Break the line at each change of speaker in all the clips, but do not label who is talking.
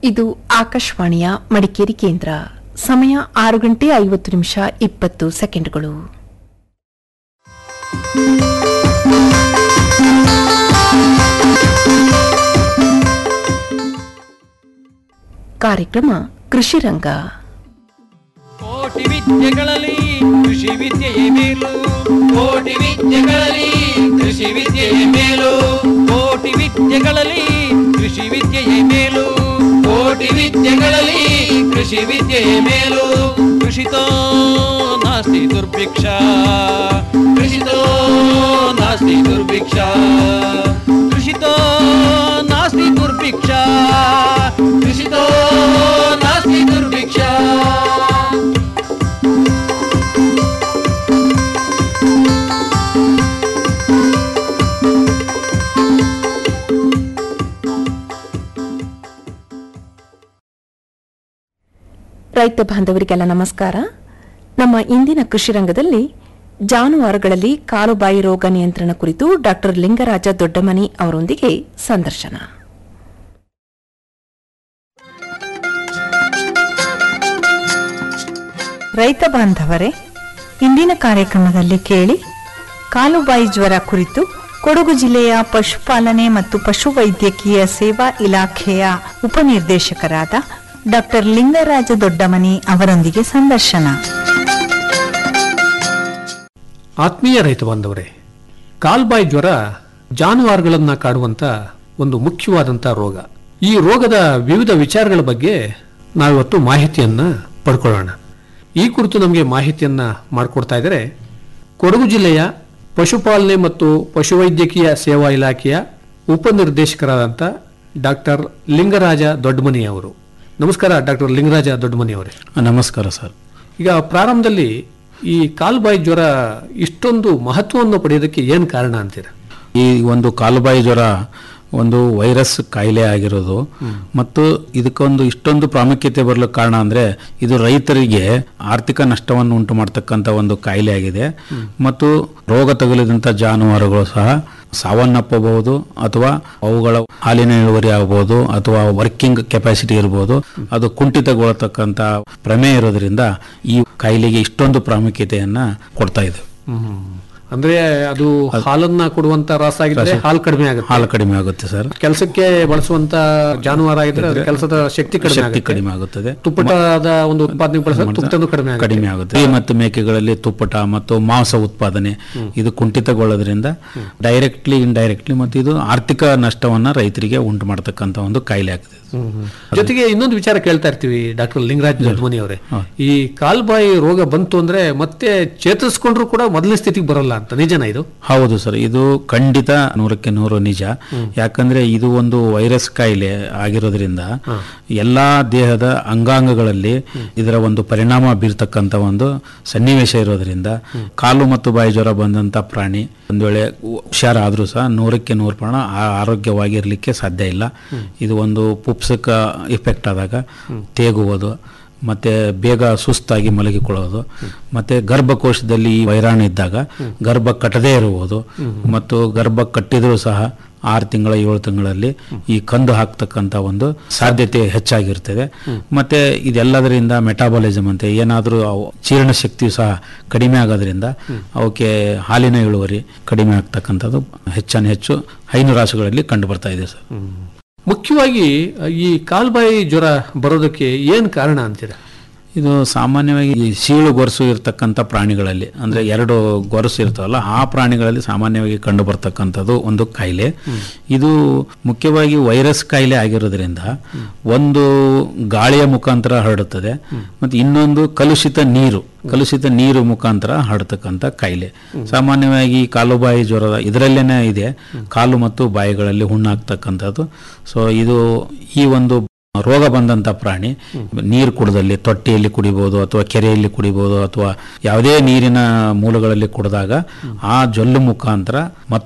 ಇದು ಆಕಾಶವಾಣಿಯ ಮಡಿಕೇರಿ ಕೇಂದ್ರ ಸಮಯ ಆರು ಗಂಟೆ ಐವತ್ತು ನಿಮಿಷ ಇಪ್ಪತ್ತು ಸೆಕೆಂಡ್ಗಳು ಕಾರ್ಯಕ್ರಮ ಕೃಷಿ ರಂಗ
ಕೋಟಿ ವಿದ್ಯೆಗಳಲ್ಲಿ ಕೃಷಿ ವಿದ್ಯೆಯೇ ಮೇಲು ಕೋಟಿ ವಿದ್ಯೆಗಳಲ್ಲಿ ಕೃಷಿ ವಿದ್ಯೆಯೇ ಮೇಲು ಕೋಟಿ ವಿದ್ಯೆಗಳಲ್ಲಿ ಕೃಷಿ ವಿದ್ಯೆಯೇ ಮೇಲು ಕೋಟಿ ವಿದ್ಯೆಗಳಲ್ಲಿ ಕೃಷಿ ವಿದ್ಯೆಯೇ ಮೇಲು ಕೃಷಿತೋ ನಾಸ್ತಿ ದುರ್ಭಿಕ್ಷ ಕೃಷಿತೋ ನಾಸ್ತಿ ದುರ್ಭಿಕ್ಷ ಕೃಷಿತೋ ನಾಸ್ತಿ ದುರ್ಭಿಕ್ಷ ಕೃಷಿತೋ ನಾಸ್ತಿ ದುರ್ಭಿಕ್ಷ
ರೈತ ಬಾಂಧವರಿಗೆಲ್ಲ ನಮಸ್ಕಾರ ನಮ್ಮ ಇಂದಿನ ಕೃಷಿ ರಂಗದಲ್ಲಿ ಜಾನುವಾರುಗಳಲ್ಲಿ ಕಾಲುಬಾಯಿ ರೋಗ ನಿಯಂತ್ರಣ ಕುರಿತು ಡಾಕ್ಟರ್ ಲಿಂಗರಾಜ ದೊಡ್ಡಮನಿ ಅವರೊಂದಿಗೆ ಸಂದರ್ಶನ
ರೈತ ಬಾಂಧವರೇ ಇಂದಿನ ಕಾರ್ಯಕ್ರಮದಲ್ಲಿ ಕೇಳಿ ಕಾಲುಬಾಯಿ ಜ್ವರ ಕುರಿತು ಕೊಡಗು ಜಿಲ್ಲೆಯ ಪಶುಪಾಲನೆ ಮತ್ತು ಪಶುವೈದ್ಯಕೀಯ ಸೇವಾ ಇಲಾಖೆಯ ಉಪನಿರ್ದೇಶಕರಾದ ಡಾಕ್ಟರ್ ಲಿಂಗರಾಜ ದೊಡ್ಡಮನಿ ಅವರೊಂದಿಗೆ ಸಂದರ್ಶನ
ಆತ್ಮೀಯ ರೈತ ಬಾಂಧವರೇ ಕಾಲ್ಬಾಯಿ ಜ್ವರ ಜಾನುವಾರುಗಳನ್ನ ಕಾಡುವಂತ ಒಂದು ಮುಖ್ಯವಾದಂತ ರೋಗ ಈ ರೋಗದ ವಿವಿಧ ವಿಚಾರಗಳ ಬಗ್ಗೆ ನಾವಿವತ್ತು ಮಾಹಿತಿಯನ್ನ ಪಡ್ಕೊಳ್ಳೋಣ ಈ ಕುರಿತು ನಮಗೆ ಮಾಹಿತಿಯನ್ನ ಮಾಡಿಕೊಡ್ತಾ ಇದ್ದಾರೆ ಕೊಡಗು ಜಿಲ್ಲೆಯ ಪಶುಪಾಲನೆ ಮತ್ತು ಪಶುವೈದ್ಯಕೀಯ ಸೇವಾ ಇಲಾಖೆಯ ಉಪನಿರ್ದೇಶಕರಾದಂಥ ಡಾಕ್ಟರ್ ಲಿಂಗರಾಜ ದೊಡ್ಡಮನಿ ಅವರು ನಮಸ್ಕಾರ ಡಾಕ್ಟರ್ ಲಿಂಗರಾಜ ದೊಡ್ಡಮನಿ ಅವರೇ
ನಮಸ್ಕಾರ ಸರ್
ಈಗ ಪ್ರಾರಂಭದಲ್ಲಿ ಈ ಕಾಲ್ಬಾಯಿ ಜ್ವರ ಇಷ್ಟೊಂದು ಮಹತ್ವವನ್ನು ಪಡೆಯೋದಕ್ಕೆ ಏನು ಕಾರಣ ಅಂತೀರಾ
ಈ ಒಂದು ಕಾಲುಬಾಯಿ ಜ್ವರ ಒಂದು ವೈರಸ್ ಕಾಯಿಲೆ ಆಗಿರೋದು ಮತ್ತು ಇದಕ್ಕೊಂದು ಇಷ್ಟೊಂದು ಪ್ರಾಮುಖ್ಯತೆ ಬರಲು ಕಾರಣ ಅಂದ್ರೆ ಇದು ರೈತರಿಗೆ ಆರ್ಥಿಕ ನಷ್ಟವನ್ನು ಉಂಟು ಮಾಡ್ತಕ್ಕಂಥ ಒಂದು ಕಾಯಿಲೆ ಆಗಿದೆ ಮತ್ತು ರೋಗ ತಗುಲಿದಂಥ ಜಾನುವಾರುಗಳು ಸಹ ಸಾವನ್ನಪ್ಪಬಹುದು ಅಥವಾ ಅವುಗಳ ಹಾಲಿನ ಇಳುವರಿ ಆಗಬಹುದು ಅಥವಾ ವರ್ಕಿಂಗ್ ಕೆಪಾಸಿಟಿ ಇರಬಹುದು ಅದು ಕುಂಠಿತಗೊಳ್ಳತಕ್ಕಂಥ ಪ್ರಮೇಯ ಇರೋದ್ರಿಂದ ಈ ಕಾಯಿಲೆಗೆ ಇಷ್ಟೊಂದು ಪ್ರಾಮುಖ್ಯತೆಯನ್ನ ಕೊಡ್ತಾ ಇದೆ
ಅಂದ್ರೆ ಅದು ಹಾಲನ್ನ ಕೊಡುವಂತ ರಾಸ ಆಗಿದ್ರೆ ಹಾಲು ಕಡಿಮೆ ಆಗುತ್ತೆ
ಹಾಲು ಕಡಿಮೆ ಆಗುತ್ತೆ ಸರ್
ಕೆಲಸಕ್ಕೆ ಬಳಸುವಂತ ಜಾನುವಾರು ಆಗಿದ್ರೆ ಅದ್ರ ಕೆಲಸದ ಶಕ್ತಿ ಕಡಿಮೆ
ಶಕ್ತಿ
ಆಗುತ್ತೆ
ಕಡಿಮೆ ಆಗುತ್ತದೆ
ತುಪ್ಪಟದ ಒಂದು ಉತ್ಪಾದನೆ ಬಳಸಿದ್ರೆ ತುಪ್ಪಟನು ಕಡಿಮೆ ಆಗುತ್ತೆ
ಕಡಿಮೆ ಆಗುತ್ತೆ ಈ ಮತ್ತು ಮೇಕೆಗಳಲ್ಲಿ ತುಪ್ಪಟ ಮತ್ತು ಮಾಂಸ ಉತ್ಪಾದನೆ ಇದು ಕುಂಠಿತಗೊಳ್ಳೋದ್ರಿಂದ ಡೈರೆಕ್ಟ್ಲಿ ಇಂಡೈರೆಕ್ಟ್ಲಿ ಮತ್ತು ಇದು ಆರ್ಥಿಕ ನಷ್ಟವನ್ನ ರೈತರಿಗೆ ಉಂಟು ಮಾಡತಕ್ಕಂತ ಒಂದು ಕಾಯಿಲೆ ಆಗಿದೆ
ಜೊತೆಗೆ ಇನ್ನೊಂದು ವಿಚಾರ ಕೇಳ್ತಾ ಇರ್ತೀವಿ ಡಾಕ್ಟರ್ ಲಿಂಗರಾಜ್ ದೊಡ್ಡಮನಿ ಅವರೇ ಈ ಕಾಲ್ಬಾಯಿ ರೋಗ ಬಂತು ಅಂದ್ರೆ ಮತ್ತೆ ಚೇತರಿಸ್ಕೊಂಡ್ರು ಕೂಡ ಮೊದಲನೇ ಸ್ಥಿತಿಗೆ ಬರಲ್ಲ ಅಂತ ನಿಜನಾ ಇದು
ಹೌದು ಸರ್ ಇದು ಖಂಡಿತ ನೂರಕ್ಕೆ ನೂರು ನಿಜ ಯಾಕಂದ್ರೆ ಇದು ಒಂದು ವೈರಸ್ ಕಾಯಿಲೆ ಆಗಿರೋದ್ರಿಂದ ಎಲ್ಲಾ ದೇಹದ ಅಂಗಾಂಗಗಳಲ್ಲಿ ಇದರ ಒಂದು ಪರಿಣಾಮ ಬೀರ್ತಕ್ಕಂಥ ಒಂದು ಸನ್ನಿವೇಶ ಇರೋದ್ರಿಂದ ಕಾಲು ಮತ್ತು ಬಾಯಿ ಜ್ವರ ಬಂದಂತ ಪ್ರಾಣಿ ಒಂದ್ ವೇಳೆ ಹುಷಾರಾದ್ರೂ ಸಹ ನೂರಕ್ಕೆ ನೂರು ಪ್ರಮಾಣ ಆ- ಆರೋಗ್ಯವಾಗಿರ್ಲಿಕ್ಕೆ ಸಾಧ್ಯ ಇಲ್ಲ ಇದು ಒಂದು ಪುಪ್ಸಕ ಇಫೆಕ್ಟ್ ಆದಾಗ ತೇಗುವುದು ಮತ್ತೆ ಬೇಗ ಸುಸ್ತಾಗಿ ಮಲಗಿಕೊಳ್ಳೋದು ಮತ್ತೆ ಗರ್ಭಕೋಶದಲ್ಲಿ ಈ ವೈರಾಣು ಇದ್ದಾಗ ಗರ್ಭ ಕಟ್ಟದೇ ಇರುವುದು ಮತ್ತು ಗರ್ಭ ಕಟ್ಟಿದರೂ ಸಹ ಆರು ತಿಂಗಳ ಏಳು ತಿಂಗಳಲ್ಲಿ ಈ ಕಂದು ಹಾಕ್ತಕ್ಕಂಥ ಒಂದು ಸಾಧ್ಯತೆ ಹೆಚ್ಚಾಗಿರ್ತದೆ ಮತ್ತೆ ಇದೆಲ್ಲದರಿಂದ ಮೆಟಾಬಾಲಿಸಮ್ ಅಂತ ಏನಾದರೂ ಜೀರ್ಣ ಶಕ್ತಿಯು ಸಹ ಕಡಿಮೆ ಆಗೋದ್ರಿಂದ ಅವಕ್ಕೆ ಹಾಲಿನ ಇಳುವರಿ ಕಡಿಮೆ ಆಗ್ತಕ್ಕಂಥದ್ದು ಹೆಚ್ಚಾನು ಹೆಚ್ಚು ಹೈನು ರಾಸುಗಳಲ್ಲಿ ಕಂಡು ಬರ್ತಾ ಇದೆ ಸರ್
ಮುಖ್ಯವಾಗಿ ಈ ಕಾಲ್ಬಾಯಿ ಜ್ವರ ಬರೋದಕ್ಕೆ ಏನ್ ಕಾರಣ ಅಂತೀರಾ
ಇದು ಸಾಮಾನ್ಯವಾಗಿ ಈ ಸೀಳು ಗೊರಸು ಇರತಕ್ಕಂಥ ಪ್ರಾಣಿಗಳಲ್ಲಿ ಅಂದ್ರೆ ಎರಡು ಗೊರಸು ಇರ್ತಾವಲ್ಲ ಆ ಪ್ರಾಣಿಗಳಲ್ಲಿ ಸಾಮಾನ್ಯವಾಗಿ ಕಂಡು ಬರ್ತಕ್ಕಂಥದ್ದು ಒಂದು ಕಾಯಿಲೆ ಇದು ಮುಖ್ಯವಾಗಿ ವೈರಸ್ ಕಾಯಿಲೆ ಆಗಿರೋದ್ರಿಂದ ಒಂದು ಗಾಳಿಯ ಮುಖಾಂತರ ಹರಡುತ್ತದೆ ಮತ್ತು ಇನ್ನೊಂದು ಕಲುಷಿತ ನೀರು ಕಲುಷಿತ ನೀರು ಮುಖಾಂತರ ಹರಡ್ತಕ್ಕಂಥ ಕಾಯಿಲೆ ಸಾಮಾನ್ಯವಾಗಿ ಕಾಲುಬಾಯಿ ಜ್ವರದ ಇದರಲ್ಲೇನೆ ಇದೆ ಕಾಲು ಮತ್ತು ಬಾಯಿಗಳಲ್ಲಿ ಹುಣ್ಣಾಗ್ತಕ್ಕಂಥದ್ದು ಸೊ ಇದು ಈ ಒಂದು ರೋಗ ಬಂದಂತ ಪ್ರಾಣಿ ನೀರು ಕುಡದಲ್ಲಿ ತೊಟ್ಟಿಯಲ್ಲಿ ಕುಡಿಬಹುದು ಅಥವಾ ಕೆರೆಯಲ್ಲಿ ಕುಡಿಬಹುದು ಅಥವಾ ಯಾವುದೇ ನೀರಿನ ಮೂಲಗಳಲ್ಲಿ ಕುಡಿದಾಗ ಆ ಜೊಲ್ಲು ಮುಖಾಂತರ ಮತ್ತೊಂದು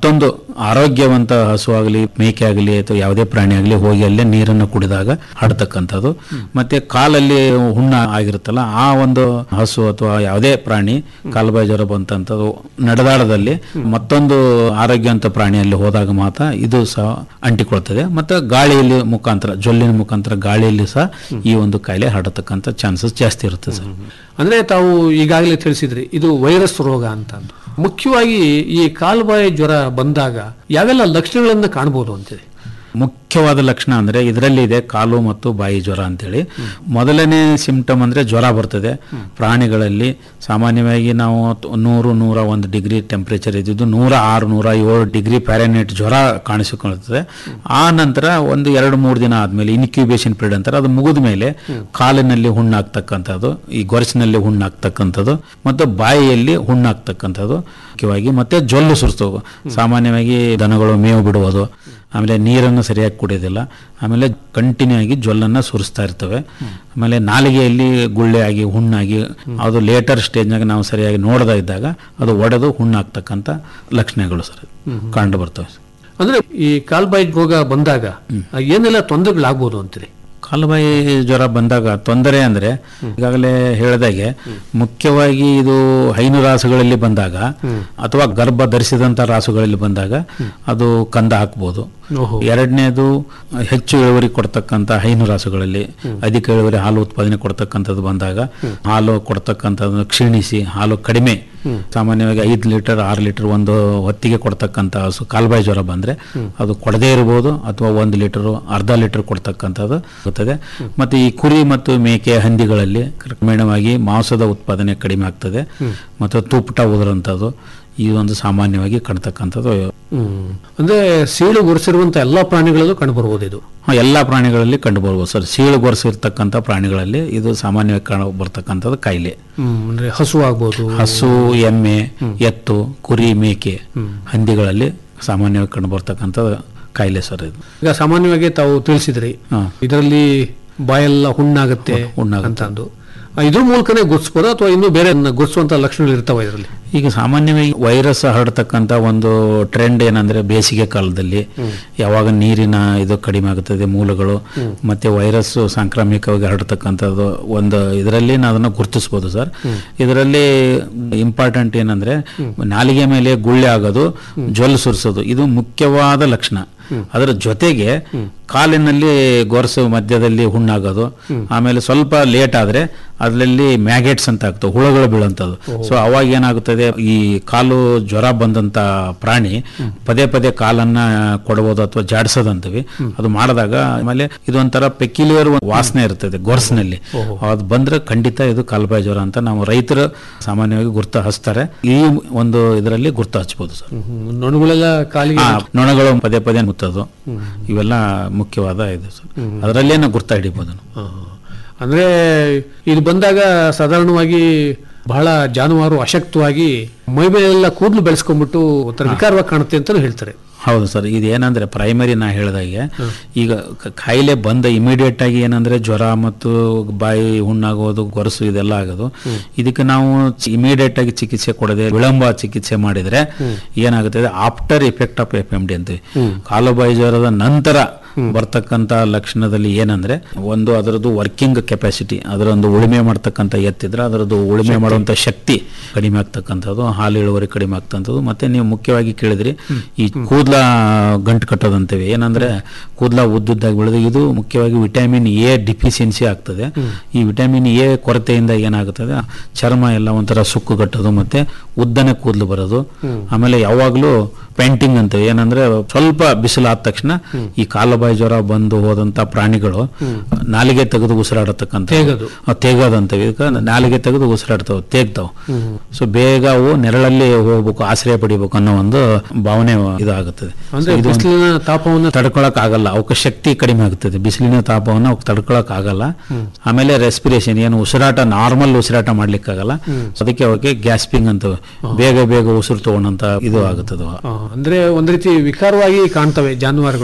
ಆರೋಗ್ಯವಂತ ಹಸು ಆಗಲಿ ಮೇಕೆ ಆಗಲಿ ಅಥವಾ ಯಾವುದೇ ಪ್ರಾಣಿ ಆಗಲಿ ಹೋಗಿ ಅಲ್ಲೇ ನೀರನ್ನು ಕುಡಿದಾಗ ಹರಡ್ತಕ್ಕಂಥದ್ದು ಮತ್ತೆ ಕಾಲಲ್ಲಿ ಹುಣ್ಣ ಆಗಿರುತ್ತಲ್ಲ ಆ ಒಂದು ಹಸು ಅಥವಾ ಯಾವುದೇ ಪ್ರಾಣಿ ಕಾಲುಬಾಯಿ ಜ್ವರ ಬಂತಂಥದ್ದು ನಡೆದಾಡದಲ್ಲಿ ಮತ್ತೊಂದು ಆರೋಗ್ಯವಂತ ಪ್ರಾಣಿಯಲ್ಲಿ ಹೋದಾಗ ಮಾತ್ರ ಇದು ಸಹ ಅಂಟಿಕೊಳ್ತದೆ ಮತ್ತೆ ಗಾಳಿಯಲ್ಲಿ ಮುಖಾಂತರ ಜೊಲ್ಲಿನ ಮುಖಾಂತರ ಗಾಳಿಯಲ್ಲಿ ಸಹ ಈ ಒಂದು ಕಾಯಿಲೆ ಹರಡತಕ್ಕಂಥ ಚಾನ್ಸಸ್ ಜಾಸ್ತಿ ಇರುತ್ತೆ ಸರ್
ಅಂದ್ರೆ ತಾವು ಈಗಾಗಲೇ ತಿಳಿಸಿದ್ರಿ ಇದು ವೈರಸ್ ರೋಗ ಅಂತ ಅಂದು. ಮುಖ್ಯವಾಗಿ ಈ ಕಾಲುಬಾಯಿ ಜ್ವರ ಬಂದಾಗ ಯಾವೆಲ್ಲ ಲಕ್ಷಣಗಳನ್ನ ಕಾಣಬಹುದು ಅಂತೇಳಿ
ಮುಖ್ಯವಾದ ಲಕ್ಷಣ ಅಂದ್ರೆ ಇದರಲ್ಲಿ ಇದೆ ಕಾಲು ಮತ್ತು ಬಾಯಿ ಜ್ವರ ಅಂತೇಳಿ ಮೊದಲನೇ ಸಿಂಪ್ಟಮ್ ಅಂದ್ರೆ ಜ್ವರ ಬರ್ತದೆ ಪ್ರಾಣಿಗಳಲ್ಲಿ ಸಾಮಾನ್ಯವಾಗಿ ನಾವು ತ- ನೂರು ನೂರ ಒಂದು ಡಿಗ್ರಿ ಟೆಂಪರೇಚರ್ ಇದ್ದಿದ್ದು ನೂರ ಆರು ನೂರ ಏಳು ಡಿಗ್ರಿ ಪ್ಯಾರಾನೈಟ್ ಜ್ವರ ಕಾಣಿಸಿಕೊಳ್ಳುತ್ತದೆ ಆ ನಂತರ ಒಂದು ಎರಡು ಮೂರು ದಿನ ಆದ್ಮೇಲೆ ಇನ್ಕ್ಯುಬೇಷನ್ ಪೀರಿಯಡ್ ಅಂತಾರೆ ಅದು ಮುಗಿದ ಮೇಲೆ ಕಾಲಿನಲ್ಲಿ ಹುಣ್ಣಾಗ್ತಕ್ಕಂಥದ್ದು ಈ ಗೊರಸಿನಲ್ಲಿ ಹುಣ್ಣಾಗ್ತಕ್ಕಂಥದ್ದು ಮತ್ತು ಬಾಯಿಯಲ್ಲಿ ಹುಣ್ಣಾಗ್ತಕ್ಕಂಥದ್ದು ಮುಖ್ಯವಾಗಿ ಮತ್ತೆ ಜೊಲ್ಲು ಸುರಿಸೋದು ಸಾಮಾನ್ಯವಾಗಿ ದನಗಳು ಮೇವು ಬಿಡುವುದು ಆಮೇಲೆ ನೀರನ್ನು ಸರಿಯಾಗಿ ಕುಡಿಯೋದಿಲ್ಲ ಆಮೇಲೆ ಕಂಟಿನ್ಯೂ ಆಗಿ ಜೊಲ್ಲನ್ನು ಸುರಿಸ್ತಾ ಇರ್ತವೆ ಆಮೇಲೆ ನಾಲಿಗೆಯಲ್ಲಿ ಗುಳ್ಳೆ ಆಗಿ ಹುಣ್ಣಾಗಿ ಅದು ಲೇಟರ್ ಸ್ಟೇಜ್ನಾಗ ನಾವು ಸರಿಯಾಗಿ ನೋಡದೇ ಇದ್ದಾಗ ಅದು ಒಡೆದು ಹುಣ್ಣಾಗ್ತಕ್ಕಂಥ ಲಕ್ಷಣಗಳು ಸರ್ ಕಂಡು ಬರ್ತವೆ
ಅಂದ್ರೆ ಈ ಕಾಲ್ಬಾಯಿ ರೋಗ ಬಂದಾಗ ಏನೆಲ್ಲ ತೊಂದರೆಗಳಾಗ್ಬೋದು ಅಂತೀರಿ
ಕಾಲುಬಾಯಿ ಜ್ವರ ಬಂದಾಗ ತೊಂದರೆ ಅಂದ್ರೆ ಈಗಾಗಲೇ ಹೇಳಿದಾಗೆ ಮುಖ್ಯವಾಗಿ ಇದು ಹೈನು ರಾಸುಗಳಲ್ಲಿ ಬಂದಾಗ ಅಥವಾ ಗರ್ಭ ಧರಿಸಿದಂತ ರಾಸುಗಳಲ್ಲಿ ಬಂದಾಗ ಅದು ಕಂದ ಹಾಕ್ಬೋದು
ಓಹೋ.
ಎರಡನೇದು ಹೆಚ್ಚು ಇಳುವರಿ ಕೊಡ್ತಕ್ಕಂಥ ಹೈನು ರಾಸುಗಳಲ್ಲಿ ಅಧಿಕ ಇಳುವರಿ ಹಾಲು ಉತ್ಪಾದನೆ ಕೊಡ್ತಕ್ಕಂಥದ್ದು ಬಂದಾಗ ಹಾಲು ಕೊಡ್ತಕ್ಕಂಥದ್ದು ಕ್ಷೀಣಿಸಿ ಹಾಲು ಕಡಿಮೆ ಸಾಮಾನ್ಯವಾಗಿ ಐದು ಲೀಟರ್ ಆರು ಲೀಟರ್ ಒಂದು ಹೊತ್ತಿಗೆ ಕೊಡ್ತಕ್ಕಂಥ ಹಸು ಕಾಲ್ಬಾಯಿ ಜ್ವರ ಬಂದ್ರೆ ಅದು ಕೊಡದೇ ಇರಬಹುದು ಅಥವಾ ಒಂದು ಲೀಟರ್ ಅರ್ಧ ಲೀಟರ್ ಕೊಡ್ತಕ್ಕಂಥದ್ದು ಇರ್ತದೆ ಮತ್ತೆ ಈ ಕುರಿ ಮತ್ತು ಮೇಕೆ ಹಂದಿಗಳಲ್ಲಿ ಕ್ರಮೇಣವಾಗಿ ಮಾಂಸದ ಉತ್ಪಾದನೆ ಕಡಿಮೆ ಆಗ್ತದೆ ಮತ್ತು ತುಪ್ಪಟ ಉದುರಂಥದ್ದು ಈ ಒಂದು ಸಾಮಾನ್ಯವಾಗಿ ಕಾಣ್ತಕ್ಕಂಥದ್ದು
ಹ್ಮ್ ಅಂದ್ರೆ ಸೀಳು ಗುರುಸಿರುವಂತ ಎಲ್ಲಾ ಪ್ರಾಣಿಗಳಲ್ಲೂ ಕಂಡುಬರ್ಬೋದು ಇದು
ಹ, ಎಲ್ಲಾ ಪ್ರಾಣಿಗಳಲ್ಲಿ ಕಂಡುಬರ್ಬೋದು ಸರ್ ಸೀಳು ಗೊರಸಿರ್ತಕ್ಕಂಥ ಪ್ರಾಣಿಗಳಲ್ಲಿ ಇದು ಸಾಮಾನ್ಯವಾಗಿ ಕಾಣ ಬರ್ತಕ್ಕಂಥದ್ದು ಕಾಯಿಲೆ
ಹ್ಮ್ ಅಂದ್ರೆ ಹಸು ಆಗ್ಬೋದು
ಹಸು ಎಮ್ಮೆ ಎತ್ತು ಕುರಿ ಮೇಕೆ ಹಂದಿಗಳಲ್ಲಿ ಸಾಮಾನ್ಯವಾಗಿ ಕಂಡು ಬರ್ತಕ್ಕಂಥ ಕಾಯಿಲೆ ಸರ್ ಇದು
ಈಗ ಸಾಮಾನ್ಯವಾಗಿ ತಾವು ತಿಳಿಸಿದ್ರಿ
ಹಾ.
ಇದರಲ್ಲಿ ಬಾಯೆಲ್ಲ ಹುಣ್ಣಾಗತ್ತೆ
ಹುಣ್ಣಾಗುತ್ತೆ.
ಅಂತ ಅಂದು ಆ, ಇದ್ರ ಮೂಲಕನೇ ಗುರ್ಸ್ಬೋದಾ ಅಥವಾ ಇನ್ನೂ ಬೇರೆ ಗುರ್ಸುವಂತ ಲಕ್ಷಣಗಳು ಇರ್ತಾವ ಇದರಲ್ಲಿ
ಈಗ ಸಾಮಾನ್ಯವಾಗಿ ವೈರಸ್ ಹರಡ್ತಕ್ಕಂಥ ಒಂದು ಟ್ರೆಂಡ್ ಏನಂದ್ರೆ ಬೇಸಿಗೆ ಕಾಲದಲ್ಲಿ ಯಾವಾಗ ನೀರಿನ ಇದು ಕಡಿಮೆ ಆಗುತ್ತದೆ ಮೂಲಗಳು ಮತ್ತೆ ವೈರಸ್ ಸಾಂಕ್ರಾಮಿಕವಾಗಿ ಹರಡ್ತಕ್ಕಂಥದ್ದು ಒಂದು ಇದರಲ್ಲಿ ನಾವು ಅದನ್ನ ಗುರುತಿಸ್ಬೋದು ಸರ್ ಇದರಲ್ಲಿ ಇಂಪಾರ್ಟೆಂಟ್ ಏನಂದ್ರೆ ನಾಲಿಗೆ ಮೇಲೆ ಗುಳ್ಳೆ ಆಗೋದು ಜೊಲ್ಲು ಸುರಿಸೋದು ಇದು ಮುಖ್ಯವಾದ ಲಕ್ಷಣ ಅದರ ಜೊತೆಗೆ ಕಾಲಿನಲ್ಲಿ ಗೊರಸು ಮಧ್ಯದಲ್ಲಿ ಹುಣ್ಣಾಗೋದು ಆಮೇಲೆ ಸ್ವಲ್ಪ ಲೇಟ್ ಆದ್ರೆ ಅದರಲ್ಲಿ ಮ್ಯಾಗೆಟ್ಸ್ ಅಂತ ಆಗ್ತವೆ ಹುಳುಗಳು ಬೀಳುವಂಥದ್ದು ಸೊ ಅವಾಗ ಏನಾಗುತ್ತದೆ ಈ ಕಾಲು ಜ್ವರ ಬಂದಂತ ಪ್ರಾಣಿ ಪದೇ ಪದೇ ಕಾಲನ್ನ ಕೊಡಬಹುದು ಅಥವಾ ಜಾಡಿಸೋದಂತೀವಿ ಅದು ಮಾಡಿದಾಗ ಆಮೇಲೆ ಇದೊಂಥರ ಪೆಕ್ಯುಲಿಯರ್ ವಾಸನೆ ಇರ್ತದೆ ಗೊರಸಿನಲ್ಲಿ ಅದು ಬಂದ್ರೆ ಖಂಡಿತ ಇದು ಕಾಲ್ಬಾಯಿ ಜ್ವರ ಅಂತ ನಾವು ರೈತರು ಸಾಮಾನ್ಯವಾಗಿ ಗುರ್ತು ಹಚ್ತಾರೆ ಈ ಒಂದು ಇದರಲ್ಲಿ ಗುರ್ತು ಹಚ್ಬೋದು ಸರ್
ನೊಣಗಳೆಲ್ಲ ಕಾಲಿಗೆ
ಆ, ನೊಣಗಳು ಪದೇ ಪದೇ ಮುತ್ತೋದು ಇವೆಲ್ಲ ಮುಖ್ಯವಾದ ಇದು ಸರ್ ಅದರಲ್ಲೇನ ಗುರ್ತ ಹಿಡಿಬೋದು ನಾವು.
ಹಾ. ಅಂದ್ರೆ ಇದು ಬಂದಾಗ ಸಾಧಾರಣವಾಗಿ ಬಹಳ ಜಾನುವಾರು ಅಶಕ್ತವಾಗಿ ಮೈ ಮೇಲೆಲ್ಲ ಕೂದಲು ಬೆಳೆಸ್ಕೊಂಡ್ಬಿಟ್ಟು ಒಂಥರ ವಿಕಾರವಾಗಿ ಕಾಣುತ್ತೆ ಅಂತಾನು ಹೇಳ್ತಾರೆ
ಹೌದು ಸರ್ ಇದು ಏನಂದ್ರೆ ಪ್ರೈಮರಿ ನಾ ಹೇಳಿದಾಗೆ ಈಗ ಕ- ಕಾಯಿಲೆ ಬಂದ ಇಮಿಡಿಯೇಟ್ ಆಗಿ ಏನಂದ್ರೆ ಜ್ವರ ಮತ್ತು ಬಾಯಿ ಹುಣ್ಣಾಗೋದು ಗೊರಸು ಇದೆಲ್ಲ ಆಗೋದು ಇದಕ್ಕೆ ನಾವು ಇಮಿಡಿಯೇಟ್ ಆಗಿ ಚಿಕಿತ್ಸೆ ಕೊಡದೆ ವಿಳಂಬ ಚಿಕಿತ್ಸೆ ಮಾಡಿದ್ರೆ ಏನಾಗುತ್ತದೆ after effect of F M D ಅಂತೀವಿ ಕಾಲುಬಾಯಿ ಜ್ವರದ ನಂತರ ಬರ್ತಕ್ಕಂತ ಲಕ್ಷಣದಲ್ಲಿ ಏನಂದ್ರೆ ಒಂದು ಅದರದ್ದು ವರ್ಕಿಂಗ್ ಕೆಪಾಸಿಟಿ ಅದರೊಂದು ಉಳುಮೆ ಮಾಡ್ತಕ್ಕಂಥ ಎತ್ತಿದ್ರೆ ಅದರದ್ದು ಉಳುಮೆ ಮಾಡುವಂತ ಶಕ್ತಿ ಕಡಿಮೆ ಆಗ್ತಕ್ಕಂಥದ್ದು ಹಾಲು ಇಳುವರಿ ಕಡಿಮೆ ಆಗ್ತಕ್ಕಂಥದ್ದು ಮತ್ತೆ ನೀವು ಮುಖ್ಯವಾಗಿ ಕೇಳಿದ್ರಿ ಈ ಕೂದಲ ಗಂಟು ಕಟ್ಟೋದಂತೇವೆ ಏನಂದ್ರೆ ಕೂದಲ ಉದ್ದುದ್ದಾಗಿ ಬೆಳೆದು ಇದು ಮುಖ್ಯವಾಗಿ ವಿಟಮಿನ್ ಎ ಡಿಫಿಷಿಯನ್ಸಿ ಆಗ್ತದೆ ಈ ವಿಟಮಿನ್ ಎ ಕೊರತೆಯಿಂದ ಏನಾಗುತ್ತದೆ ಚರ್ಮ ಎಲ್ಲ ಒಂಥರ ಸುಕ್ಕು ಕಟ್ಟೋದು ಮತ್ತೆ ಉದ್ದನೆ ಕೂದಲು ಬರೋದು ಆಮೇಲೆ ಯಾವಾಗಲೂ ಪೇಂಟಿಂಗ್ ಅಂತ ಏನಂದ್ರೆ ಸ್ವಲ್ಪ ಬಿಸಿಲು ಆದ ತಕ್ಷಣ ಈ ಕಾಲುಬಾಯಿ ಜ್ವರ ಬಂದು ಹೋದಂತ ಪ್ರಾಣಿಗಳು ನಾಲಿಗೆ ತೆಗೆದು ಉಸಿರಾಡತಕ್ಕಂಥ
ತೇಗದು.
ತೇಗೋದಂತವೆ ಇದಕ್ಕೆ ನಾಲಿಗೆ ತೆಗೆದು ಉಸಿರಾಡ್ತಾವ ತೇಗ್ತಾವ ಸೊ ಬೇಗ ಅವು ನೆರಳಲ್ಲಿ ಹೋಗ್ಬೇಕು ಆಶ್ರಯ ಪಡಿಬೇಕು ಅನ್ನೋ ಒಂದು ಭಾವನೆ ಇದಾಗುತ್ತದೆ
ಅಂದ್ರೆ
So ಇದು ಒಂದು-
ಬಿಸಿಲಿನ ತಾಪವನ್ನು
ತಡ್ಕೊಳಕ್ ಆಗಲ್ಲ ಅವಕ್ಕೆ ಶಕ್ತಿ ಕಡಿಮೆ ಆಗ್ತದೆ ಬಿಸಿಲಿನ ತಾಪವನ್ನು ಅವಕ್ಕೆ ತಡ್ಕೊಳಕ್ ಆಗಲ್ಲ ಆಮೇಲೆ ರೆಸ್ಪಿರೇಷನ್ ಏನು ಉಸಿರಾಟ ನಾರ್ಮಲ್ ಉಸಿರಾಟ ಮಾಡ್ಲಿಕ್ಕೆ ಆಗಲ್ಲ ಅದಕ್ಕೆ ಅವಕ್ಕೆ ಗ್ಯಾಸ್ಪಿಂಗ್ ಅಂತ ಬೇಗ ಬೇಗ ಉಸಿರು ತಗೊಂಡಂತ ಇದು ಆಗುತ್ತದೆ ಅವ.
ಆ, ಅಂದ್ರೆ ಒಂದ್ ರೀತಿ ವಿಕಾರವಾಗಿ ಕಾಣ್ತವೆ ಜಾನುವಾರುಗಳು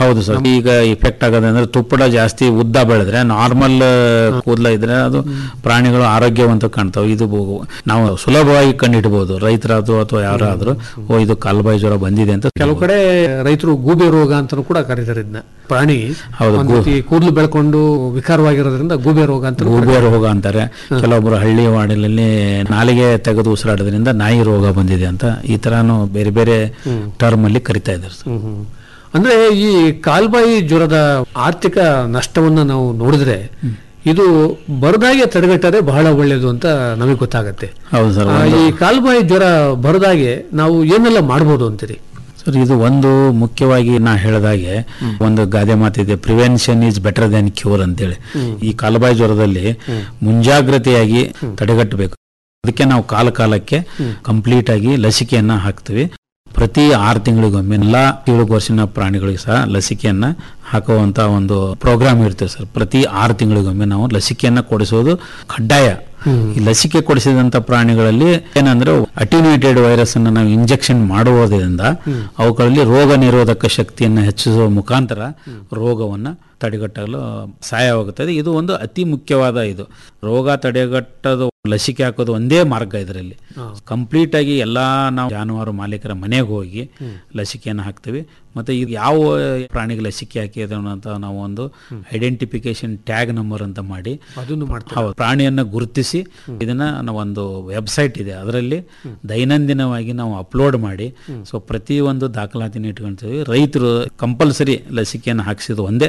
ಹೌದು ಸರ್ ಈಗ ಇಫೆಕ್ಟ್ ಆಗೋದು ಅಂದ್ರೆ ತುಪ್ಪಡ ಜಾಸ್ತಿ ಉದ್ದ ಬೆಳೆದ್ರೆ ನಾರ್ಮಲ್ ಕೂದಲ ಇದ್ರೆ ಅದು ಪ್ರಾಣಿಗಳು ಆರೋಗ್ಯವಂತ ಕಾಣ್ತಾವೆ ಇದು ಬು- ನಾವು ಸುಲಭವಾಗಿ ಕಂಡಿಡ್ಬೋದು ರೈತರಾದ್ರು ಅಥವಾ ಯಾರಾದ್ರೂ ಓ ಇದು ಕಾಲ್ಬಾಯಿ ಜ್ವರ ಬಂದಿದೆ ಅಂತ
ಕೆಲವು ಕಡೆ ರೈತರು ಗೂಬೆ ರೋಗ ಅಂತ ಕೂಡ ಕರೀತಾರೆ ಇದನ್ನ ಪ್ರಾಣಿ
ಹೌದು,
ಒಂದ್ ರೀತಿ ಕೂದಲು ಬೆಳ್ಕೊಂಡು ವಿಕಾರವಾಗಿರೋದ್ರಿಂದ ಗೂಬೆ ರೋಗ ಅಂತ
ಗೂಬೆ ರೋಗ ಅಂತಾರೆ ಕೆಲವೊಬ್ರು ಹಳ್ಳಿ ವಾರ್ಡಿನಲ್ಲಿ ನಾಲಿಗೆ ತೆಗೆದು ಉಸಿರಾಡೋದ್ರಿಂದ ನಾಯಿ ರೋಗ ಬಂದಿದೆ ಅಂತ ಈ ತರಾನು ಬೇರೆ ಬೇರೆ ಟರ್ಮ್ ಅಲ್ಲಿ ಕರಿತಾ ಇದ್ದಾರೆ ಸರ್
ಅಂದ್ರೆ ಈ ಕಾಲ್ಬಾಯಿ ಜ್ವರದ ಆರ್ಥಿಕ ನಷ್ಟವನ್ನ ನಾವು ನೋಡಿದ್ರೆ ಇದು ಬರದಾಗೆ ತಡೆಗಟ್ಟರೆ ಬಹಳ ಒಳ್ಳೆಯದು ಅಂತ ನಮಗೆ ಗೊತ್ತಾಗತ್ತೆ
ಹೌದು ಸರ್
ಆ, ಈ ಕಾಲ್ಬಾಯಿ ಜ್ವರ ಬರದಾಗೆ ನಾವು ಏನೆಲ್ಲ ಮಾಡ್ಬೋದು ಅಂತೀರಿ
ಸರ್ ಇದು ಒಂದು ಮುಖ್ಯವಾಗಿ ನಾ ಹೇಳಿದಾಗೆ ಒಂದು ಗಾದೆ ಮಾತಿದೆ prevention is better than cure ಅಂತೇಳಿ ಈ ಕಾಲುಬಾಯಿ ಜ್ವರದಲ್ಲಿ ಮುಂಜಾಗ್ರತೆಯಾಗಿ ತಡೆಗಟ್ಟಬೇಕು ಅದಕ್ಕೆ ನಾವು ಕಾಲ ಕಾಲಕ್ಕೆ ಕಂಪ್ಲೀಟ್ ಆಗಿ ಲಸಿಕೆಯನ್ನ ಹಾಕ್ತೀವಿ ಪ್ರತಿ ಆರು ತಿಂಗಳಿಗೊಮ್ಮೆ ಎಲ್ಲಾ ಏಳು ವರ್ಷದ ಪ್ರಾಣಿಗಳಿಗೆ ಸಹ ಲಸಿಕೆಯನ್ನ ಹಾಕುವಂತ ಒಂದು ಪ್ರೋಗ್ರಾಮ್ ಇರುತ್ತೆ ಸರ್ ಪ್ರತಿ ಆರು ತಿಂಗಳಿಗೊಮ್ಮೆ ನಾವು ಲಸಿಕೆಯನ್ನ ಕೊಡಿಸೋದು ಕಡ್ಡಾಯ ಈ ಲಸಿಕೆ ಕೊಡಿಸಿದಂತ ಪ್ರಾಣಿಗಳಲ್ಲಿ ಏನಂದ್ರೆ ಅಟಿನ್ಯೂಟೆಡ್ ವೈರಸ್ ಅನ್ನು ನಾವು ಇಂಜೆಕ್ಷನ್ ಮಾಡುವುದರಿಂದ ಅವುಗಳಲ್ಲಿ ರೋಗ ನಿರೋಧಕ ಶಕ್ತಿಯನ್ನು ಹೆಚ್ಚಿಸುವ ಮುಖಾಂತರ ರೋಗವನ್ನ ತಡೆಗಟ್ಟಲು ಸಹಾಯವಾಗುತ್ತದೆ ಇದು ಒಂದು ಅತಿ ಮುಖ್ಯವಾದ ಇದು ರೋಗ ತಡೆಗಟ್ಟೋದು ಲಸಿಕೆ ಹಾಕೋದು ಒಂದೇ ಮಾರ್ಗ ಇದರಲ್ಲಿ ಕಂಪ್ಲೀಟ್ ಆಗಿ ಎಲ್ಲಾ ನಾವು ಜಾನುವಾರು ಮಾಲೀಕರ ಮನೆಗೆ ಹೋಗಿ ಲಸಿಕೆಯನ್ನು ಹಾಕ್ತೀವಿ ಮತ್ತೆ ಈಗ ಯಾವ ಪ್ರಾಣಿಗೆ ಲಸಿಕೆ ಹಾಕಿದೆ ಅಂತ ನಾವು ಒಂದು ಐಡೆಂಟಿಫಿಕೇಶನ್ ಟ್ಯಾಗ್ ನಂಬರ್ ಅಂತ ಮಾಡಿ
ಅದನ್ನು ಮಾಡ್ತಾರೆ
ಹೌದು ಪ್ರಾಣಿಯನ್ನ ಗುರುತಿಸಿ ಇದನ್ನ ನಾವು ಒಂದು ವೆಬ್ಸೈಟ್ ಇದೆ ಅದರಲ್ಲಿ ದೈನಂದಿನವಾಗಿ ನಾವು ಅಪ್ಲೋಡ್ ಮಾಡಿ ಸೊ ಪ್ರತಿ ಒಂದು ದಾಖಲಾತಿನ ಇಟ್ಕೊಳ್ತೀವಿ ರೈತರು ಕಂಪಲ್ಸರಿ ಲಸಿಕೆಯನ್ನು ಹಾಕಿಸಿದ ಒಂದೇ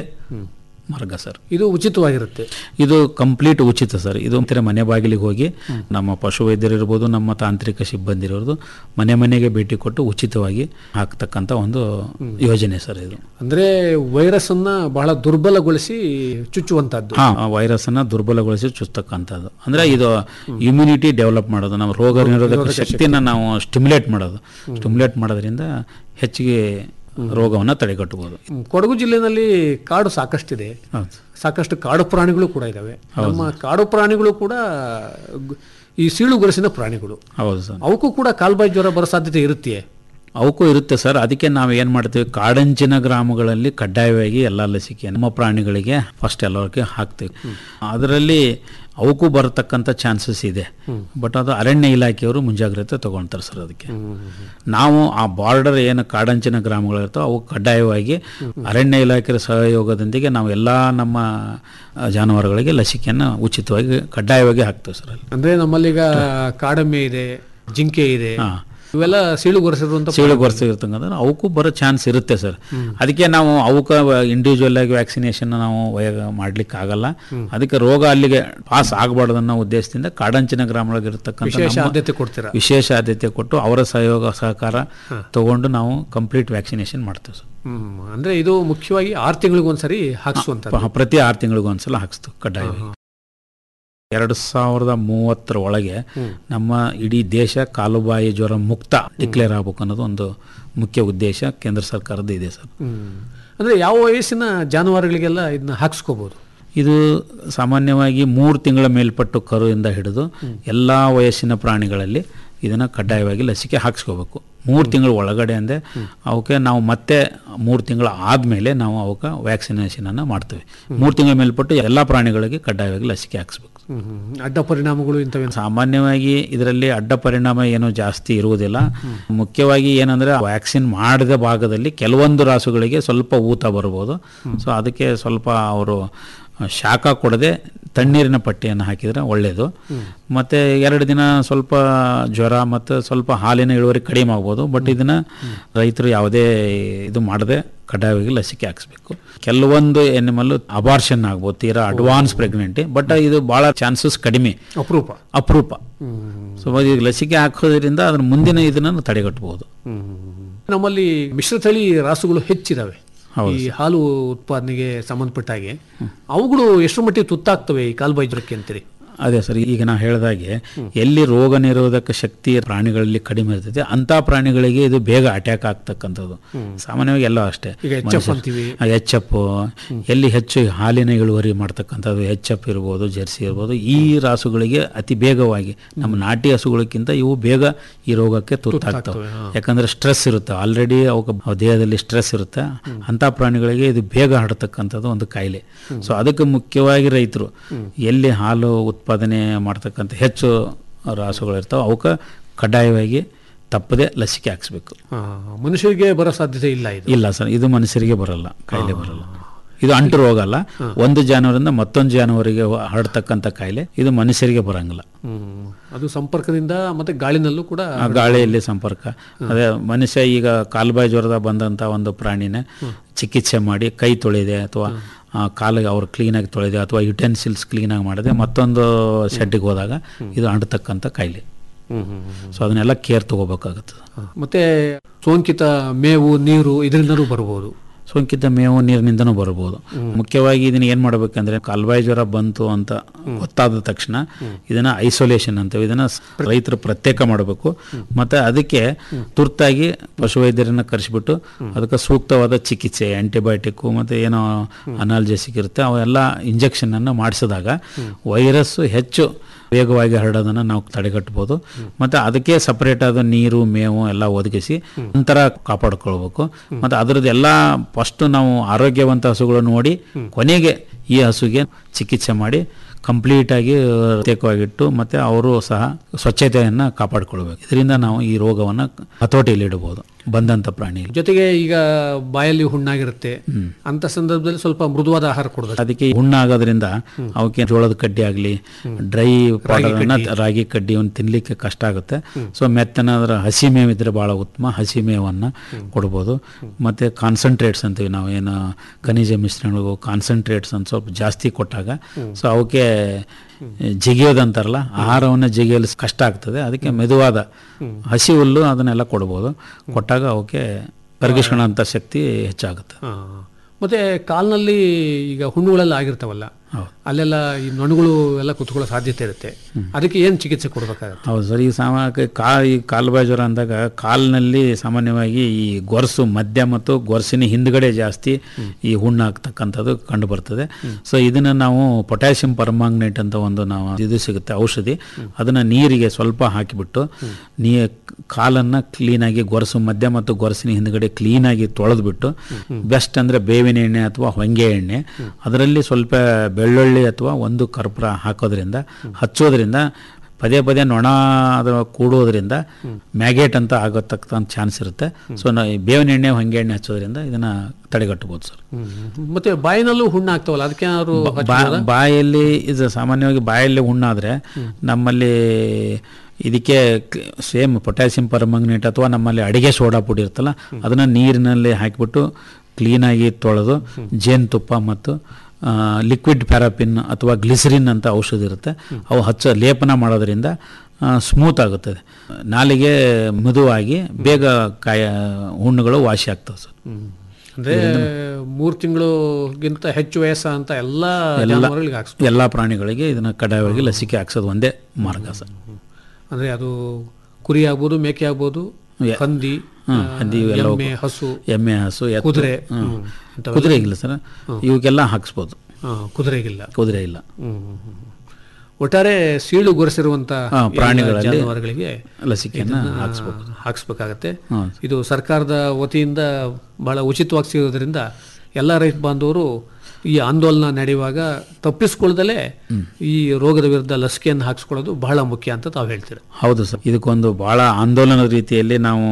ಮಾರ್ಗ ಸರ್
ಇದು ಉಚಿತವಾಗಿರುತ್ತೆ
ಇದು ಕಂಪ್ಲೀಟ್ ಉಚಿತ ಸರ್ ಇದು ಒಂಥರ ಮನೆ ಬಾಗಿಲಿಗೆ ಹೋಗಿ ನಮ್ಮ ಪಶುವೈದ್ಯರು ಇರ್ಬೋದು ನಮ್ಮ ತಾಂತ್ರಿಕ ಸಿಬ್ಬಂದಿ ಇರ್ಬೋದು ಮನೆ ಮನೆಗೆ ಭೇಟಿ ಕೊಟ್ಟು ಉಚಿತವಾಗಿ ಹಾಕ್ತಕ್ಕಂಥ ಒಂದು ಯೋಜನೆ ಸರ್ ಇದು
ಅಂದ್ರೆ ವೈರಸ್ ಅನ್ನ ಬಹಳ ದುರ್ಬಲಗೊಳಿಸಿ ಚುಚ್ಚುವಂತದ್ದು
ಹಾ ವೈರಸ್ ಅನ್ನ ದುರ್ಬಲಗೊಳಿಸಿ ಚುಸ್ತಕ್ಕಂಥದ್ದು ಅಂದ್ರೆ ಇದು ಇಮ್ಯುನಿಟಿ ಡೆವಲಪ್ ಮಾಡೋದು ನಾವು ರೋಗ ನಿರೋಧಕ ಶಕ್ತಿಯನ್ನ ನಾವು ಸ್ಟಿಮ್ಯುಲೇಟ್ ಮಾಡೋದು ಸ್ಟಿಮ್ಯುಲೇಟ್ ಮಾಡೋದ್ರಿಂದ ಹೆಚ್ಚಿಗೆ ರೋಗವನ್ನ ತಡೆಗಟ್ಟಬಹುದು
ಹ್ಮ್, ಕೊಡಗು ಜಿಲ್ಲೆನಲ್ಲಿ ಕಾಡು ಸಾಕಷ್ಟಿದೆ
ಹೌದು
ಸಾಕಷ್ಟು ಕಾಡು ಪ್ರಾಣಿಗಳು ಕೂಡ ಇದಾವೆ ನಮ್ಮ ಕಾಡು ಪ್ರಾಣಿಗಳು ಕೂಡ ಗ್- ಈ ಸೀಳುಗೊರಸಿನ ಪ್ರಾಣಿಗಳು
ಹೌದು ಸರ್
ಅವಕ್ಕೂ ಕೂಡ ಕಾಲ್ಬಾಯಿ ಜ್ವರ ಬರೋ ಸಾಧ್ಯತೆ ಇರುತ್ತೆ
ಅವಕ್ಕೂ ಇರುತ್ತೆ ಸರ್ ಅದಕ್ಕೆ ನಾವು ಏನು ಮಾಡ್ತೀವಿ ಕಾಡಂಚಿನ ಗ್ರಾಮಗಳಲ್ಲಿ ಕಡ್ಡಾಯವಾಗಿ ಎಲ್ಲ ಲಸಿಕೆ ನಮ್ಮ ಪ್ರಾಣಿಗಳಿಗೆ ಫಸ್ಟ್ ಎಲ್ಲರಿಗೆ ಹಾಕ್ತೀವಿ ಅದರಲ್ಲಿ ಅವಕ್ಕೂ ಬರತಕ್ಕಂಥ ಚಾನ್ಸಸ್ ಇದೆ ಬಟ್ ಅದು ಅರಣ್ಯ ಇಲಾಖೆಯವರು ಮುಂಜಾಗ್ರತೆ ತಗೊಳ್ತಾರೆ ಸರ್ ಅದಕ್ಕೆ ನಾವು ಆ ಬಾರ್ಡರ್ ಏನು ಕಾಡಂಚಿನ ಗ್ರಾಮಗಳಿರ್ತಾವೆ ಅವು ಕಡ್ಡಾಯವಾಗಿ ಅರಣ್ಯ ಇಲಾಖೆಯ ಸಹಯೋಗದೊಂದಿಗೆ ನಾವು ಎಲ್ಲ ನಮ್ಮ ಆ, ಜಾನುವಾರುಗಳಿಗೆ ಲಸಿಕೆಯನ್ನು ಉಚಿತವಾಗಿ ಕಡ್ಡಾಯವಾಗಿ ಹಾಕ್ತೇವೆ ಸರ್ ಅಲ್ಲಿ
ಅಂದ್ರೆ ನಮ್ಮಲ್ಲೀಗ ಕಾಡೆಮ್ಮೆ ಇದೆ ಜಿಂಕೆ ಇದೆ
ಹಾಂ
ಇವೆಲ್ಲ ಸೀಳುಗೊರಸಿರುವಂತ
ಸೀಳು ಇರ್ತಕ್ಕಂಥದ್ದು ಅವಕ್ಕೂ ಬರೋ ಚಾನ್ಸ್ ಇರುತ್ತೆ ಸರ್ ಅದಕ್ಕೆ ನಾವು ಅವಕ್ಕೆ ಇಂಡಿವಿಜುವಲ್ ಆಗಿ ವ್ಯಾಕ್ಸಿನೇಷನ್ ನಾವು ವಯ ಮಾಡ್ಲಿಕ್ಕೆ ಆಗಲ್ಲ ಅದಕ್ಕೆ ರೋಗ ಅಲ್ಲಿಗೆ ಪಾಸ್ ಆಗಬಾರ್ದು ಅನ್ನೋ ಉದ್ದೇಶದಿಂದ ಕಾಡಂಚಿನ ಗ್ರಾಮಗಳಿಗೆ ಇರತಕ್ಕಂಥ
ವಿಶೇಷ
ನಮ್ಮ
ಆದ್ಯತೆ ಕೊಡ್ತೀರಾ
ವಿಶೇಷ ಆದ್ಯತೆ ಕೊಟ್ಟು ಅವರ ಸಹಯೋಗ ಸಹಕಾರ ತಗೊಂಡು ನಾವು ಕಂಪ್ಲೀಟ್ ವ್ಯಾಕ್ಸಿನೇಷನ್ ಮಾಡ್ತೇವೆ ಸರ್
ಹ್ಮ್ ಅಂದ್ರೆ ಇದು ಮುಖ್ಯವಾಗಿ ಆರು ತಿಂಗಳಿಗೊಂದ್ಸರಿ ಹಾಕ್ಸುವಂತ
ಪ- ಪ್ರತಿ ಆರು ತಿಂಗಳಿಗೂ ಒಂದ್ಸಲ ಹಾಕಿಸ್ತು ಕಡ್ಡಾಯವಾಗಿ ಎರಡು ಸಾವಿರದ ಮೂವತ್ತರ ಒಳಗೆ ನಮ್ಮ ಇಡೀ ದೇಶ ಕಾಲುಬಾಯಿ ಜ್ವರ ಮುಕ್ತ ಡಿಕ್ಲೇರ್ ಆಗ್ಬೇಕು ಅನ್ನೋದು ಒಂದು ಮುಖ್ಯ ಉದ್ದೇಶ ಕೇಂದ್ರ ಸರ್ಕಾರದ ಇದೆ ಸರ್
ಹ್ಮ್ ಅಂದ್ರೆ ಯಾವ ವಯಸ್ಸಿನ ಜಾನುವಾರುಗಳಿಗೆಲ್ಲ ಇದನ್ನ ಹಾಕ್ಸ್ಕೋಬಹುದು
ಇದು ಸಾಮಾನ್ಯವಾಗಿ ಮೂರು ತಿಂಗಳ ಮೇಲ್ಪಟ್ಟು ಕರುವಿಂದ ಹಿಡಿದು ಎಲ್ಲ ವಯಸ್ಸಿನ ಪ್ರಾಣಿಗಳಲ್ಲಿ ಇದನ್ನು ಕಡ್ಡಾಯವಾಗಿ ಲಸಿಕೆ ಹಾಕ್ಸ್ಕೋಬೇಕು ಮೂರು ತಿಂಗಳ ಒಳಗಡೆ ಅಂದರೆ ಅವಕ್ಕೆ ನಾವು ಮತ್ತೆ ಮೂರು ತಿಂಗಳ ಆದಮೇಲೆ ನಾವು ಅವಕ್ಕೆ ವ್ಯಾಕ್ಸಿನೇಷನನ್ನು ಮಾಡ್ತೀವಿ ಮೂರು ತಿಂಗಳ ಮೇಲ್ಪಟ್ಟು ಎಲ್ಲ ಪ್ರಾಣಿಗಳಿಗೆ ಕಡ್ಡಾಯವಾಗಿ ಲಸಿಕೆ ಹಾಕ್ಸ್ಬೇಕು
ಅಡ್ಡ ಪರಿಣಾಮಗಳು ಇಂಥವೇನು
ಸಾಮಾನ್ಯವಾಗಿ ಇದರಲ್ಲಿ ಅಡ್ಡ ಪರಿಣಾಮ ಏನು ಜಾಸ್ತಿ ಇರುವುದಿಲ್ಲ ಮುಖ್ಯವಾಗಿ ಏನಂದ್ರೆ ವ್ಯಾಕ್ಸಿನ್ ಮಾಡಿದ ಭಾಗದಲ್ಲಿ ಕೆಲವೊಂದು ರಾಸುಗಳಿಗೆ ಸ್ವಲ್ಪ ಊತ ಬರ್ಬೋದು ಸೊ ಅದಕ್ಕೆ ಸ್ವಲ್ಪ ಅವರು ಶಾಖ ಕೊಡದೆ ತಣ್ಣೀರಿನ ಪಟ್ಟಿಯನ್ನು ಹಾಕಿದರೆ ಒಳ್ಳೆಯದು ಮತ್ತು ಎರಡು ದಿನ ಸ್ವಲ್ಪ ಜ್ವರ ಮತ್ತು ಸ್ವಲ್ಪ ಹಾಲಿನ ಇಳುವರಿ ಕಡಿಮೆ ಆಗ್ಬೋದು ಬಟ್ ಇದನ್ನು ರೈತರು ಯಾವುದೇ ಇದು ಮಾಡದೆ ಕಡ್ಡಾಯವಾಗಿ ಲಸಿಕೆ ಹಾಕಿಸ್ಬೇಕು ಕೆಲವೊಂದು ಎನಿಮಲ್ ಅಬಾರ್ಷನ್ ಆಗ್ಬೋದು ತೀರಾ ಅಡ್ವಾನ್ಸ್ ಪ್ರೆಗ್ನೆಂಟಿ ಬಟ್ ಇದು ಭಾಳ ಚಾನ್ಸಸ್ ಕಡಿಮೆ
ಅಪರೂಪ
ಅಪರೂಪ ಸೊ ಈಗ ಲಸಿಕೆ ಹಾಕೋದ್ರಿಂದ ಅದ್ರ ಮುಂದಿನ ಇದನ್ನು ತಡೆಗಟ್ಟಬಹುದು
ನಮ್ಮಲ್ಲಿ ಮಿಶ್ರತಳಿ ರಾಸುಗಳು ಹೆಚ್ಚಿದಾವೆ
ಹೌದು
ಈ ಹಾಲು ಉತ್ಪಾದನೆಗೆ ಸಂಬಂಧಪಟ್ಟ ಹಾಗೆ ಅವುಗಳು ಎಷ್ಟು ಮಟ್ಟಿಗೆ ತುತ್ತಾಗ್ತವೆ ಈ ಕಾಲ್ಬಾಯಿ ಜ್ವರಕ್ಕೆ ಅಂತೀರಿ
ಅದೇ ಸರ್ ಈಗ ನಾ ಹೇಳಿದಾಗೆ ಎಲ್ಲಿ ರೋಗ ನಿರೋಧಕ ಶಕ್ತಿ ಪ್ರಾಣಿಗಳಲ್ಲಿ ಕಡಿಮೆ ಇರ್ತೈತೆ ಅಂತ ಪ್ರಾಣಿಗಳಿಗೆ ಇದು ಬೇಗ ಅಟ್ಯಾಕ್ ಆಗ್ತಕ್ಕಂಥದ್ದು ಸಾಮಾನ್ಯವಾಗಿ ಎಲ್ಲ ಅಷ್ಟೇ
ಈಗ HF ಅಂತೀವಿ.
ಎಚ್ ಎಫ್ ಎಲ್ಲಿ ಹೆಚ್ಚು ಹಾಲಿನ ಇಳುವರಿ ಮಾಡ್ತಕ್ಕಂಥದ್ದು ಎಚ್ ಎಫ್ ಇರ್ಬೋದು ಜೆರ್ಸಿ ಇರ್ಬೋದು ಈ ರಾಸುಗಳಿಗೆ ಅತಿ ಬೇಗವಾಗಿ ನಮ್ಮ ನಾಟಿ ಹಸುಗಳಕ್ಕಿಂತ ಇವು ಬೇಗ ಈ ರೋಗಕ್ಕೆ ತುತ್ತಾಗ್ತವೆ ಯಾಕಂದ್ರೆ ಸ್ಟ್ರೆಸ್ ಇರುತ್ತೆ ಆಲ್ರೆಡಿ ಅವಕ್ಕೆ ಅವ್ ದೇಹದಲ್ಲಿ ಸ್ಟ್ರೆಸ್ ಇರುತ್ತೆ ಅಂತ ಪ್ರಾಣಿಗಳಿಗೆ ಇದು ಬೇಗ ಹರಡ್ತಕ್ಕಂಥದ್ದು ಒಂದು ಕಾಯಿಲೆ ಸೊ ಅದಕ್ಕೆ ಮುಖ್ಯವಾಗಿ ರೈತರು ಎಲ್ಲಿ ಹಾಲು ಉತ್ಪಾದನೆ ಮಾಡ್ತಕ್ಕಂಥ ಹೆಚ್ಚು ರಾಸುಗಳಿರ್ತಾವೆ ಅವಕ್ಕೆ ಕಡ್ಡಾಯವಾಗಿ ತಪ್ಪದೆ ಲಸಿಕೆ ಹಾಕ್ಸ್ಬೇಕು
ಆ, ಮನುಷ್ಯರಿಗೆ ಬರೋ ಸಾಧ್ಯತೆ ಇಲ್ಲ ಇದು
ಇಲ್ಲ ಸರ್ ಇದು ಮನುಷ್ಯರಿಗೆ ಬರಲ್ಲ ಕಾಯಿಲೆ ಬರಲ್ಲ ಇದು ಅಂಟು ರೋಗ ಅಲ್ಲ ಒಂದು ಜಾನುವಾರಿಂದ ಮತ್ತೊಂದು ಜಾನುವಾರಿಗೆ ಹರಡ್ತಕ್ಕಂಥ ಕಾಯಿಲೆ ಇದು ಮನುಷ್ಯರಿಗೆ ಬರಂಗಿಲ್ಲ
ಹ್ಮ್. ಅದು ಸಂಪರ್ಕದಿಂದ ಮತ್ತೆ ಗಾಳಿನಲ್ಲೂ ಕೂಡ
ಆ ಗಾಳಿಯಲ್ಲಿ ಸಂಪರ್ಕ ಅದೇ ಮನುಷ್ಯ ಈಗ ಕಾಲ್ಬಾಯಿ ಜ್ವರದ ಬಂದಂಥ ಒಂದು ಪ್ರಾಣಿನ ಚಿಕಿತ್ಸೆ ಮಾಡಿ ಕೈ ತೊಳೆದೆ ಅಥವಾ ಕಾಲಿಗೆ ಅವ್ರು ಕ್ಲೀನಾಗಿ ತೊಳೆದೆ ಅಥವಾ ಯುಟೆನ್ಸಿಲ್ಸ್ ಕ್ಲೀನಾಗಿ ಮಾಡಿದೆ ಮತ್ತೊಂದು ಶೆಡ್ಡಿಗೆ ಹೋದಾಗ ಇದು ಅಂಟತಕ್ಕಂಥ ಕಾಯಿಲೆ
ಹ್ಮ್, ಹ್ಮ್, ಹ್ಮ್.
ಸೊ ಅದನ್ನೆಲ್ಲ ಕೇರ್ ತಗೋಬೇಕಾಗುತ್ತೆ
ಆ, ಮತ್ತೆ ಸೋಂಕಿತ ಮೇವು ನೀರು ಇದರಿಂದಲೂ ಬರ್ಬೋದು
ಸೋಂಕಿತ ಮೇವು ನೀರಿನಿಂದನೂ ಬರ್ಬೋದು ಮುಖ್ಯವಾಗಿ ಇದನ್ನ ಏನು ಮಾಡ್ಬೇಕಂದ್ರೆ ಕಾಲ್ಬಾಯಿ ಜ್ವರ ಬಂತು ಅಂತ ಗೊತ್ತಾದ ತಕ್ಷಣ ಇದನ್ನ ಐಸೋಲೇಷನ್ ಅಂತೇವೆ ಇದನ್ನ ಸ್- ರೈತರು ಪ್ರತ್ಯೇಕ ಮಾಡಬೇಕು ಮತ್ತೆ ಅದಕ್ಕೆ ತುರ್ತಾಗಿ ಪಶುವೈದ್ಯರನ್ನ ಕರೆಸಿಬಿಟ್ಟು ಅದಕ್ಕೆ ಸೂಕ್ತವಾದ ಚಿಕಿತ್ಸೆ ಆಂಟಿಬಯೋಟಿಕ್ ಮತ್ತೆ ಏನೋ ಅನಾಲ್ಜೆಸಿಕ್ ಇರುತ್ತೆ ಅವೆಲ್ಲ ಇಂಜೆಕ್ಷನ್ ಅನ್ನು ಮಾಡಿಸಿದಾಗ ವೈರಸ್ ಹೆಚ್ಚು ವೇಗವಾಗಿ ಹರಡೋದನ್ನು ನಾವು ತಡೆಗಟ್ಟಬಹುದು ಮತ್ತು ಅದಕ್ಕೆ ಸಪರೇಟ್ ಆದ ನೀರು ಮೇವು ಎಲ್ಲ ಒದಗಿಸಿ ನಂತರ ಕಾಪಾಡ್ಕೊಳ್ಬೇಕು ಮತ್ತು ಅದರದ್ದು ಎಲ್ಲ ಫಸ್ಟ್ ನಾವು ಆರೋಗ್ಯವಂತ ಹಸುಗಳು ನೋಡಿ ಕೊನೆಗೆ ಈ ಹಸುಗೆ ಚಿಕಿತ್ಸೆ ಮಾಡಿ ಕಂಪ್ಲೀಟಾಗಿ ಪ್ರತ್ಯೇಕವಾಗಿಟ್ಟು ಮತ್ತು ಅವರು ಸಹ ಸ್ವಚ್ಛತೆಯನ್ನು ಕಾಪಾಡಿಕೊಳ್ಬೇಕು ಇದರಿಂದ ನಾವು ಈ ರೋಗವನ್ನು ಹತೋಟಿಯಲ್ಲಿ ಇಡಬಹುದು ಬಂದಂಥ ಪ್ರಾಣಿಯಲ್ಲಿ
ಜೊತೆಗೆ ಈಗ ಬಾಯಲ್ಲಿ ಹುಣ್ಣಾಗಿರುತ್ತೆ ಅಂತ ಸಂದರ್ಭದಲ್ಲಿ ಸ್ವಲ್ಪ ಮೃದುವಾದ ಆಹಾರ ಕೊಡಬೇಕು
ಅದಕ್ಕೆ ಹುಣ್ಣಾಗೋದ್ರಿಂದ ಅವಕ್ಕೆ ಜೋಳದ ಕಡ್ಡಿ ಆಗಲಿ ಡ್ರೈ ಪೌಡರ್ನ ರಾಗಿ ಕಡ್ಡಿಯನ್ನು ತಿನ್ಲಿಕ್ಕೆ ಕಷ್ಟ ಆಗುತ್ತೆ ಸೊ ಮೆತ್ತನಾದ್ರ ಹಸಿ ಮೇವು ಇದ್ರೆ ಭಾಳ ಉತ್ತಮ ಹಸಿ ಮೇವನ್ನು ಕೊಡ್ಬೋದು ಮತ್ತು ಕಾನ್ಸಂಟ್ರೇಟ್ಸ್ ಅಂತೀವಿ ನಾವು ಏನು ಖನಿಜ ಮಿಶ್ರಣಗಳು ಕಾನ್ಸಂಟ್ರೇಟ್ಸ್ ಅಂತ ಸ್ವಲ್ಪ ಜಾಸ್ತಿ ಕೊಟ್ಟಾಗ ಸೊ ಅವಕ್ಕೆ ಜಿಗಿಯೋದಂತಾರಲ್ಲ ಆಹಾರವನ್ನು ಜಿಗಿಯಲು ಕಷ್ಟ ಆಗ್ತದೆ ಅದಕ್ಕೆ ಮೆದುವಾದ ಹಸಿ ಹುಲ್ಲು ಅದನ್ನೆಲ್ಲ ಕೊಡ್ಬೋದು ಕೊಟ್ಟಾಗ ಅವಕ್ಕೆ ಕರಗಿಸ್ಕೊಳ್ಳೋಂಥ ಶಕ್ತಿ ಹೆಚ್ಚಾಗುತ್ತೆ
ಆ, ಮತ್ತೆ ಕಾಲ್ನಲ್ಲಿ ಈಗ ಹುಣ್ಣುಗಳೆಲ್ಲ ಆಗಿರ್ತಾವಲ್ಲ
ಹೌದು.
ಅಲ್ಲೆಲ್ಲ ಈ ನೊಣಗಳು ಎಲ್ಲ ಕುತ್ಕೊಳ್ಳೋ ಸಾಧ್ಯತೆ ಇರುತ್ತೆ ಅದಕ್ಕೆ ಏನು ಚಿಕಿತ್ಸೆ ಕೊಡಬೇಕಾಗತ್ತೆ
ಹೌದು ಸರ್ ಈ ಸಾಮಾನ್ಯ ಕಾ ಈ ಕಾಲುಬಾಯಿ ಜ್ವರ ಅಂದಾಗ ಕಾಲಿನಲ್ಲಿ ಸಾಮಾನ್ಯವಾಗಿ ಈ ಗೊರಸು ಮಧ್ಯ ಮತ್ತು ಗೊರಸಿನ ಹಿಂದ್ಗಡೆ ಜಾಸ್ತಿ ಈ ಹುಣ್ಣು ಆಗ್ತಕ್ಕಂಥದ್ದು ಕಂಡು ಬರ್ತದೆ ಸೊ ಇದನ್ನು ನಾವು ಪೊಟ್ಯಾಷಿಯಂ ಪರ್ಮಾಂಗ್ನೇಟ್ ಅಂತ ಒಂದು ನಾವು ಇದು ಸಿಗುತ್ತೆ ಔಷಧಿ ಅದನ್ನು ನೀರಿಗೆ ಸ್ವಲ್ಪ ಹಾಕಿಬಿಟ್ಟು ನೀ ಕಾಲನ್ನು ಕ್ಲೀನಾಗಿ ಗೊರಸು ಮಧ್ಯ ಮತ್ತು ಗೊರಸಿನ ಹಿಂದ್ಗಡೆ ಕ್ಲೀನಾಗಿ ತೊಳೆದ್ಬಿಟ್ಟು ಬೆಸ್ಟ್ ಅಂದರೆ ಬೇವಿನ ಎಣ್ಣೆ ಅಥವಾ ಹೊಂಗೆ ಎಣ್ಣೆ ಅದರಲ್ಲಿ ಸ್ವಲ್ಪ ಬೆಳ್ಳುಳ್ಳಿ ಅಥವಾ ಒಂದು ಕರ್ಪೂರ ಹಾಕೋದ್ರಿಂದ ಹಚ್ಚೋದ್ರಿಂದ ಪದೇ ಪದೇ ನೊಣ ಅದರ ಕೂಡೋದ್ರಿಂದ ಮ್ಯಾಗೇಟ್ ಅಂತ ಆಗೋತಕ್ಕಂಥ ಚಾನ್ಸ್ ಇರುತ್ತೆ ಸೊ ನಾ ಈ ಬೇವಿನ ಎಣ್ಣೆ ಹೊಂಗೆ ಎಣ್ಣೆ ಹಚ್ಚೋದ್ರಿಂದ ಇದನ್ನ ತಡೆಗಟ್ಟಬಹುದು ಸರ್
ಮತ್ತೆ ಬಾಯಿನಲ್ಲೂ ಹುಣ್ಣು ಆಗ್ತಾವಲ್ಲ ಅದಕ್ಕೆ ಏನಾದ್ರು
ಬಾ- ಬಾಯಲ್ಲಿ ಇದು ಸಾಮಾನ್ಯವಾಗಿ ಬಾಯಲ್ಲಿ ಹುಣ್ಣಾದ್ರೆ ನಮ್ಮಲ್ಲಿ ಇದಕ್ಕೆ ಸೇಮ್ ಪೊಟ್ಯಾಸಿಯಂ ಪರ್ಮಂಗನೇಟ್ ಅಥವಾ ನಮ್ಮಲ್ಲಿ ಅಡಿಗೆ ಸೋಡಾ ಪುಡಿ ಇರುತ್ತಲ್ಲ ಅದನ್ನ ನೀರಿನಲ್ಲಿ ಹಾಕಿಬಿಟ್ಟು ಕ್ಲೀನಾಗಿ ತೊಳೆದು ಜೇನುತುಪ್ಪ ಮತ್ತು ಲಿಕ್ವಿಡ್ ಪ್ಯಾರಾಪಿನ್ ಅಥವಾ ಗ್ಲಿಸರಿನ್ ಅಂತ ಔಷಧ ಇರುತ್ತೆ ಅವು ಹಚ್ಚ ಲೇಪನ ಮಾಡೋದ್ರಿಂದ ಸ್ಮೂತ್ ಆಗುತ್ತದೆ ನಾಲಿಗೆ ಮೃದುವಾಗಿ ಬೇಗ ಕಾಯ ಹುಣ್ಣುಗಳು ವಾಸಿ ಆಗ್ತವೆ ಸರ್
ಅಂದ್ರೆ ಮೂರು ತಿಂಗಳಿಗಿಂತ ಹೆಚ್ಚು ವಯಸ್ಸ ಅಂತ ಎಲ್ಲ ಜಾನುವಾರುಗಳಿಗೆ ಹಾಕ್ಸ್ಬೇಕು
ಎಲ್ಲ ಪ್ರಾಣಿಗಳಿಗೆ ಇದನ್ನ ಕಡ್ಡಾಯವಾಗಿ ಲಸಿಕೆ ಹಾಕ್ಸೋದು ಒಂದೇ ಮಾರ್ಗ ಸರ್
ಅಂದ್ರೆ ಅದು ಕುರಿ ಆಗ್ಬೋದು ಮೇಕೆ ಆಗ್ಬೋದು
ಯಾ-
ಹಂದಿ
ಹ್ಮ್,
ಆ,
ಹಂದಿ ಇವೆಲ್ಲ
ಎಮ್ಮೆ ಹಸು
ಎಮ್ಮೆ ಹಸು ಎತ್ತು.
ಕುದುರೆ
ಹ್ಮ್.
ಹ್ಮ್. ಇಂಥವೆಲ್ಲ-
ಕುದುರೆ ಇಲ್ಲ ಸರ್ ಇವಕ್ಕೆಲ್ಲ ಹಾಕ್ಸ್ಬೋದು
ಆ, ಕುದುರೆಗಿಲ್ಲ
ಕುದುರೆ ಇಲ್ಲ
ಹ್ಮ್, ಹ್ಮ್, ಹ್ಮ್. ಒಟ್ಟಾರೆ ಸೀಳು ಗೊರೆಸಿರುವಂತ
ಹಾ, ಪ್ರಾಣಿಗಳಲ್ಲಿ
ಜಾನುವಾರುಗಳಿಗೆ
ಲಸಿಕೆಯನ್ನ
ಇದನ್ನ
ಹಾಕ್ಸ್ಬೇಕು
ಹಾಕ್ಸ್ಬೇಕಾಗತ್ತೆ
ಹ್ಮ್.
ಇದು ಸರ್ಕಾರದ ವತಿಯಿಂದ ಬಹಳ ಉಚಿತವಾಗಿ ಸಿಗೋದ್ರಿಂದ ಎಲ್ಲ ರೈತ ಬಾಂಧವರು ಈ ಆಂದೋಲನ ನಡೆಯುವಾಗ ತಪ್ಪಿಸ್ಕೊಳ್ದಲೇ ಈ ರೋಗದ ವಿರುದ್ಧ ಲಸಿಕೆಯನ್ನು ಹಾಕ್ಸ್ಕೊಳ್ಳೋದು ಬಹಳ ಮುಖ್ಯ ಅಂತ ತಾವು ಹೇಳ್ತೀರ
ಹೌದು ಸರ್ ಇದಕ್ಕೊಂದು ಬಹಳ ಆಂದೋಲನದ ರೀತಿಯಲ್ಲಿ ನಾವು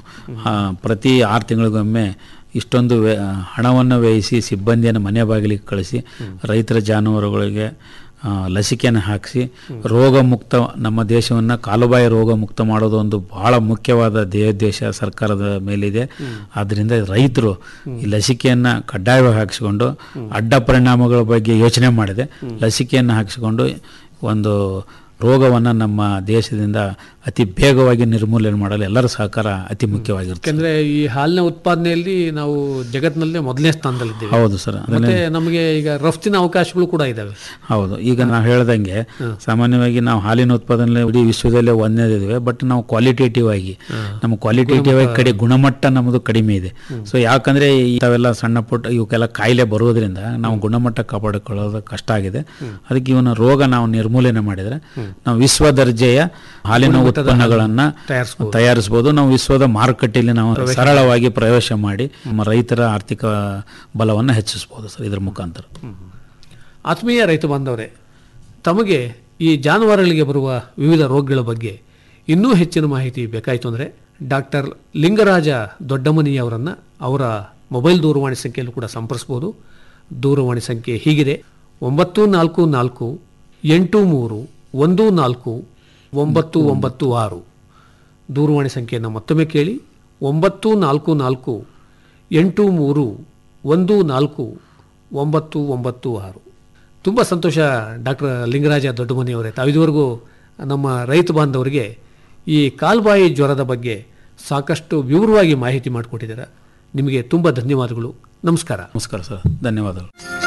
ಆ, ಪ್ರತಿ ಆರು ತಿಂಗಳಿಗೊಮ್ಮೆ ಇಷ್ಟೊಂದು ವ್ಯ- ಹಣವನ್ನು ವ್ಯಯಿಸಿ ಸಿಬ್ಬಂದಿಯನ್ನು ಮನೆ ಬಾಗಿಲಿಗೆ ಕಳಿಸಿ ರೈತರ ಜಾನುವಾರುಗಳಿಗೆ ಆ, ಲಸಿಕೆಯನ್ನು ಹಾಕಿಸಿ ರೋಗ ಮುಕ್ತ ನಮ್ಮ ದೇಶವನ್ನು ಕಾಲುಬಾಯಿ ರೋಗ ಮುಕ್ತ ಮಾಡೋದು ಒಂದು ಬಹಳ ಮುಖ್ಯವಾದ ದೇಶ ಸರ್ಕಾರದ ಮೇಲಿದೆ ಆದ್ದರಿಂದ ರೈತರು ಈ ಲಸಿಕೆಯನ್ನು ಕಡ್ಡಾಯವಾಗಿ ಹಾಕಿಸಿಕೊಂಡು ಅಡ್ಡ ಪರಿಣಾಮಗಳ ಬಗ್ಗೆ ಯೋಚನೆ ಮಾಡಿದೆ ಲಸಿಕೆಯನ್ನು ಹಾಕಿಸಿಕೊಂಡು ಒಂದು ರೋಗವನ್ನು ನಮ್ಮ ದೇಶದಿಂದ ಅತಿ ಬೇಗವಾಗಿ ನಿರ್ಮೂಲನೆ ಮಾಡಲು ಎಲ್ಲರ ಸಹಕಾರ ಅತಿ ಮುಖ್ಯವಾಗಿರುತ್ತೆ
ಯಾಕಂದ್ರೆ ಈ ಹಾಲಿನ ಉತ್ಪಾದನೆಯಲ್ಲಿ ನಾವು ಜಗತ್ತಿನಲ್ಲೇ ಮೊದಲನೇ ಸ್ಥಾನದಲ್ಲಿದ್ದೇವೆ
ಹೌದು ಸರ್
ಮತ್ತೆ ನಮಗೆ ಈಗ ರಫ್ತಿನ ಅವಕಾಶಗಳು ಕೂಡ ಇದಾವೆ
ಹೌದು ಈಗ ನಾವು ಹೇಳ್ದಂಗೆ ಸಾಮಾನ್ಯವಾಗಿ ನಾವು ಹಾಲಿನ ಉತ್ಪಾದನೆ ಇಡೀ ವಿಶ್ವದಲ್ಲೇ ಒಂದೇದಿವೆ ಬಟ್ ನಾವು ಕ್ವಾಲಿಟೇಟಿವ್ ಆಗಿ ನಮ್ಮ ಕ್ವಾಲಿಟೇಟಿವ್ ಆಗಿ ಕಡೆ ಗುಣಮಟ್ಟ ನಮ್ಮದು ಕಡಿಮೆ ಇದೆ ಸೊ ಯಾಕಂದ್ರೆ ಇಂಥವೆಲ್ಲ ಸಣ್ಣ ಪುಟ್ಟ ಇವಕ್ಕೆಲ್ಲ ಕಾಯಿಲೆ ಬರೋದ್ರಿಂದ ನಾವು ಗುಣಮಟ್ಟ ಕಾಪಾಡಿಕೊಳ್ಳೋದು ಕಷ್ಟ ಆಗಿದೆ ಅದಕ್ಕೆ ಇವನ ರೋಗ ನಾವು ನಿರ್ಮೂಲನೆ ಮಾಡಿದ್ರೆ ನಾವು ವಿಶ್ವ ದರ್ಜೆಯ ಹಾಲಿನ ಉತ್ಪನ್ನಗಳನ್ನ
ತಯಾರಿಸ್ಬೋದು.
ತಯಾರಿಸಬಹುದು ನಾವು ವಿಶ್ವದ ಮಾರುಕಟ್ಟೆಯಲ್ಲಿ ನಾವು ಸರಳವಾಗಿ ಪ್ರವೇಶ ಮಾಡಿ ನಮ್ಮ ರೈತರ ಆರ್ಥಿಕ ಬಲವನ್ನು ಹೆಚ್ಚಿಸಬಹುದು ಸರ್ ಇದ್ರ ಮುಖಾಂತರ
ಆತ್ಮೀಯ ರೈತ ಬಾಂಧವರೇ ತಮಗೆ ಈ ಜಾನುವಾರುಗಳಿಗೆ ಬರುವ ವಿವಿಧ ರೋಗಗಳ ಬಗ್ಗೆ ಇನ್ನೂ ಹೆಚ್ಚಿನ ಮಾಹಿತಿ ಬೇಕಾಯಿತು ಅಂದರೆ ಡಾಕ್ಟರ್ ಲಿಂಗರಾಜ ದೊಡ್ಡಮನಿ ಅವರನ್ನು ಅವರ ಮೊಬೈಲ್ ದೂರವಾಣಿ ಸಂಖ್ಯೆಯಲ್ಲೂ ಕೂಡ ಸಂಪರ್ಸ್ಬೋದು ದೂರವಾಣಿ ಸಂಖ್ಯೆ ಹೀಗಿದೆ ಒಂಬತ್ತು ನಾಲ್ಕು ನಾಲ್ಕು ಎಂಟು ಮೂರು ಒಂದು ನಾಲ್ಕು ಒಂಬತ್ತು ಒಂಬತ್ತು ಆರು ದೂರವಾಣಿ ಸಂಖ್ಯೆಯನ್ನು ಮತ್ತೊಮ್ಮೆ ಕೇಳಿ ಒಂಬತ್ತು ನಾಲ್ಕು ನಾಲ್ಕು ಎಂಟು ಮೂರು ಒಂದು ನಾಲ್ಕು ಒಂಬತ್ತು ಒಂಬತ್ತು ಆರು ತುಂಬ ಸಂತೋಷ ಡಾಕ್ಟರ್ ಲಿಂಗರಾಜ ದೊಡ್ಡಮನಿಯವರೇ ತಾವಿದುವರೆಗೂ ನಮ್ಮ ರೈತ ಬಾಂಧವರಿಗೆ ಈ ಕಾಲ್ಬಾಯಿ ಜ್ವರದ ಬಗ್ಗೆ ಸಾಕಷ್ಟು ವಿವರವಾಗಿ ಮಾಹಿತಿ ಮಾಡಿಕೊಟ್ಟಿದ್ದೀರಾ ನಿಮಗೆ ತುಂಬ ಧನ್ಯವಾದಗಳು ನಮಸ್ಕಾರ
ನಮಸ್ಕಾರ ಸರ್ ಧನ್ಯವಾದಗಳು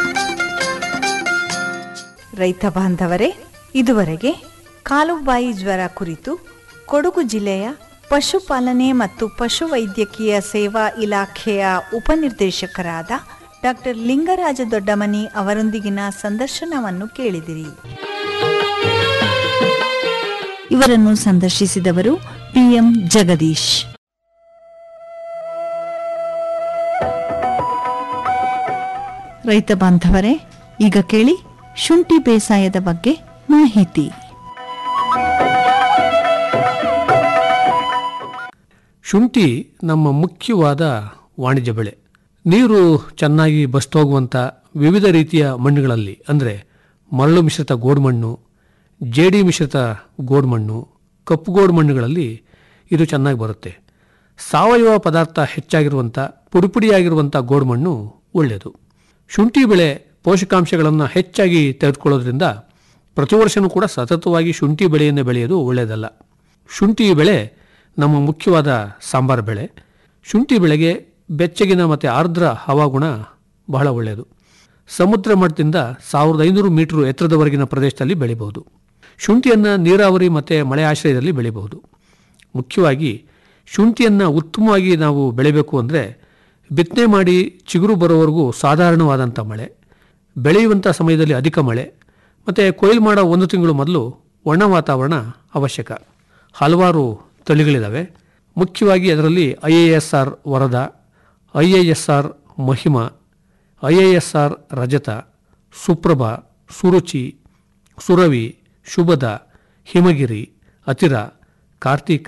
ರೈತ ಬಾಂಧವರೇ ಇದುವರೆಗೆ ಕಾಲುಬಾಯಿ ಜ್ವರ ಕುರಿತು ಕೊಡಗು ಜಿಲ್ಲೆಯ ಪಶುಪಾಲನೆ ಮತ್ತು ಪಶುವೈದ್ಯಕೀಯ ಸೇವಾ ಇಲಾಖೆಯ ಉಪನಿರ್ದೇಶಕರಾದ ಡಾಕ್ಟರ್ ಲಿಂಗರಾಜ ದೊಡ್ಡಮನಿ ಅವರೊಂದಿಗಿನ ಸಂದರ್ಶನವನ್ನು ಕೇಳಿದಿರಿ ಇವರನ್ನು ಸಂದರ್ಶಿಸಿದವರು ಪಿಎಂ ಜಗದೀಶ್ ರೈತ ಬಾಂಧವರೇ ಈಗ ಕೇಳಿ ಶುಂಠಿ ಬೇಸಾಯದ ಬಗ್ಗೆ ಮಾಹಿತಿ
ಶುಂಠಿ ನಮ್ಮ ಮುಖ್ಯವಾದ ವಾಣಿಜ್ಯ ಬೆಳೆ ನೀರು ಚೆನ್ನಾಗಿ ಬಸ್ತೋಗುವಂಥ ವಿವಿಧ ರೀತಿಯ ಮಣ್ಣುಗಳಲ್ಲಿ ಅಂದರೆ ಮರಳು ಮಿಶ್ರಿತ ಗೋಡ್ಮಣ್ಣು ಜೇಡಿ ಮಿಶ್ರಿತ ಗೋಡ್ಮಣ್ಣು ಕಪ್ಪು ಗೋಡು ಮಣ್ಣುಗಳಲ್ಲಿ ಇದು ಚೆನ್ನಾಗಿ ಬರುತ್ತೆ ಸಾವಯವ ಪದಾರ್ಥ ಹೆಚ್ಚಾಗಿರುವಂಥ ಪುಡಿಪುಡಿಯಾಗಿರುವಂಥ ಗೋಡ್ಮಣ್ಣು ಒಳ್ಳೆಯದು ಶುಂಠಿ ಬೆಳೆ ಪೋಷಕಾಂಶಗಳನ್ನು ಹೆಚ್ಚಾಗಿ ತೆಗೆದುಕೊಳ್ಳೋದ್ರಿಂದ ಪ್ರತಿ ವರ್ಷವೂ ಕೂಡ ಸತತವಾಗಿ ಶುಂಠಿ ಬೆಳೆಯನ್ನು ಬೆಳೆಯೋದು ಒಳ್ಳೆಯದಲ್ಲ ಶುಂಠಿ ಬೆಳೆ ನಮ್ಮ ಮುಖ್ಯವಾದ ಸಾಂಬಾರು ಬೆಳೆ ಶುಂಠಿ ಬೆಳೆಗೆ ಬೆಚ್ಚಗಿನ ಮತ್ತು ಆರ್ದ್ರ ಹವಾಗುಣ ಬಹಳ ಒಳ್ಳೆಯದು ಸಮುದ್ರ ಮಟ್ಟದಿಂದ ಸಾವಿರದ ಐನೂರು ಮೀಟರ್ ಎತ್ತರದವರೆಗಿನ ಪ್ರದೇಶದಲ್ಲಿ ಬೆಳಿಬಹುದು ಶುಂಠಿಯನ್ನು ನೀರಾವರಿ ಮತ್ತು ಮಳೆ ಆಶ್ರಯದಲ್ಲಿ ಬೆಳಿಬಹುದು ಮುಖ್ಯವಾಗಿ ಶುಂಠಿಯನ್ನು ಉತ್ತಮವಾಗಿ ನಾವು ಬೆಳಿಬೇಕು ಅಂದರೆ ಬಿತ್ತನೆ ಮಾಡಿ ಚಿಗುರು ಬರೋವರೆಗೂ ಸಾಧಾರಣವಾದಂಥ ಮಳೆ ಬೆಳೆಯುವಂಥ ಸಮಯದಲ್ಲಿ ಅಧಿಕ ಮಳೆ ಮತ್ತು ಕೊಯ್ಲು ಮಾಡೋ ಒಂದು ತಿಂಗಳು ಮೊದಲು ಒಣ ವಾತಾವರಣ ಅವಶ್ಯಕ ಹಲವಾರು ತಳಿಗಳಿದ್ದಾವೆ ಮುಖ್ಯವಾಗಿ ಅದರಲ್ಲಿ I A S R Varada I A S R Mahima I A S R Rajata Suprabha Suruchi Suravi Shubhada Himagiri Athira Karthika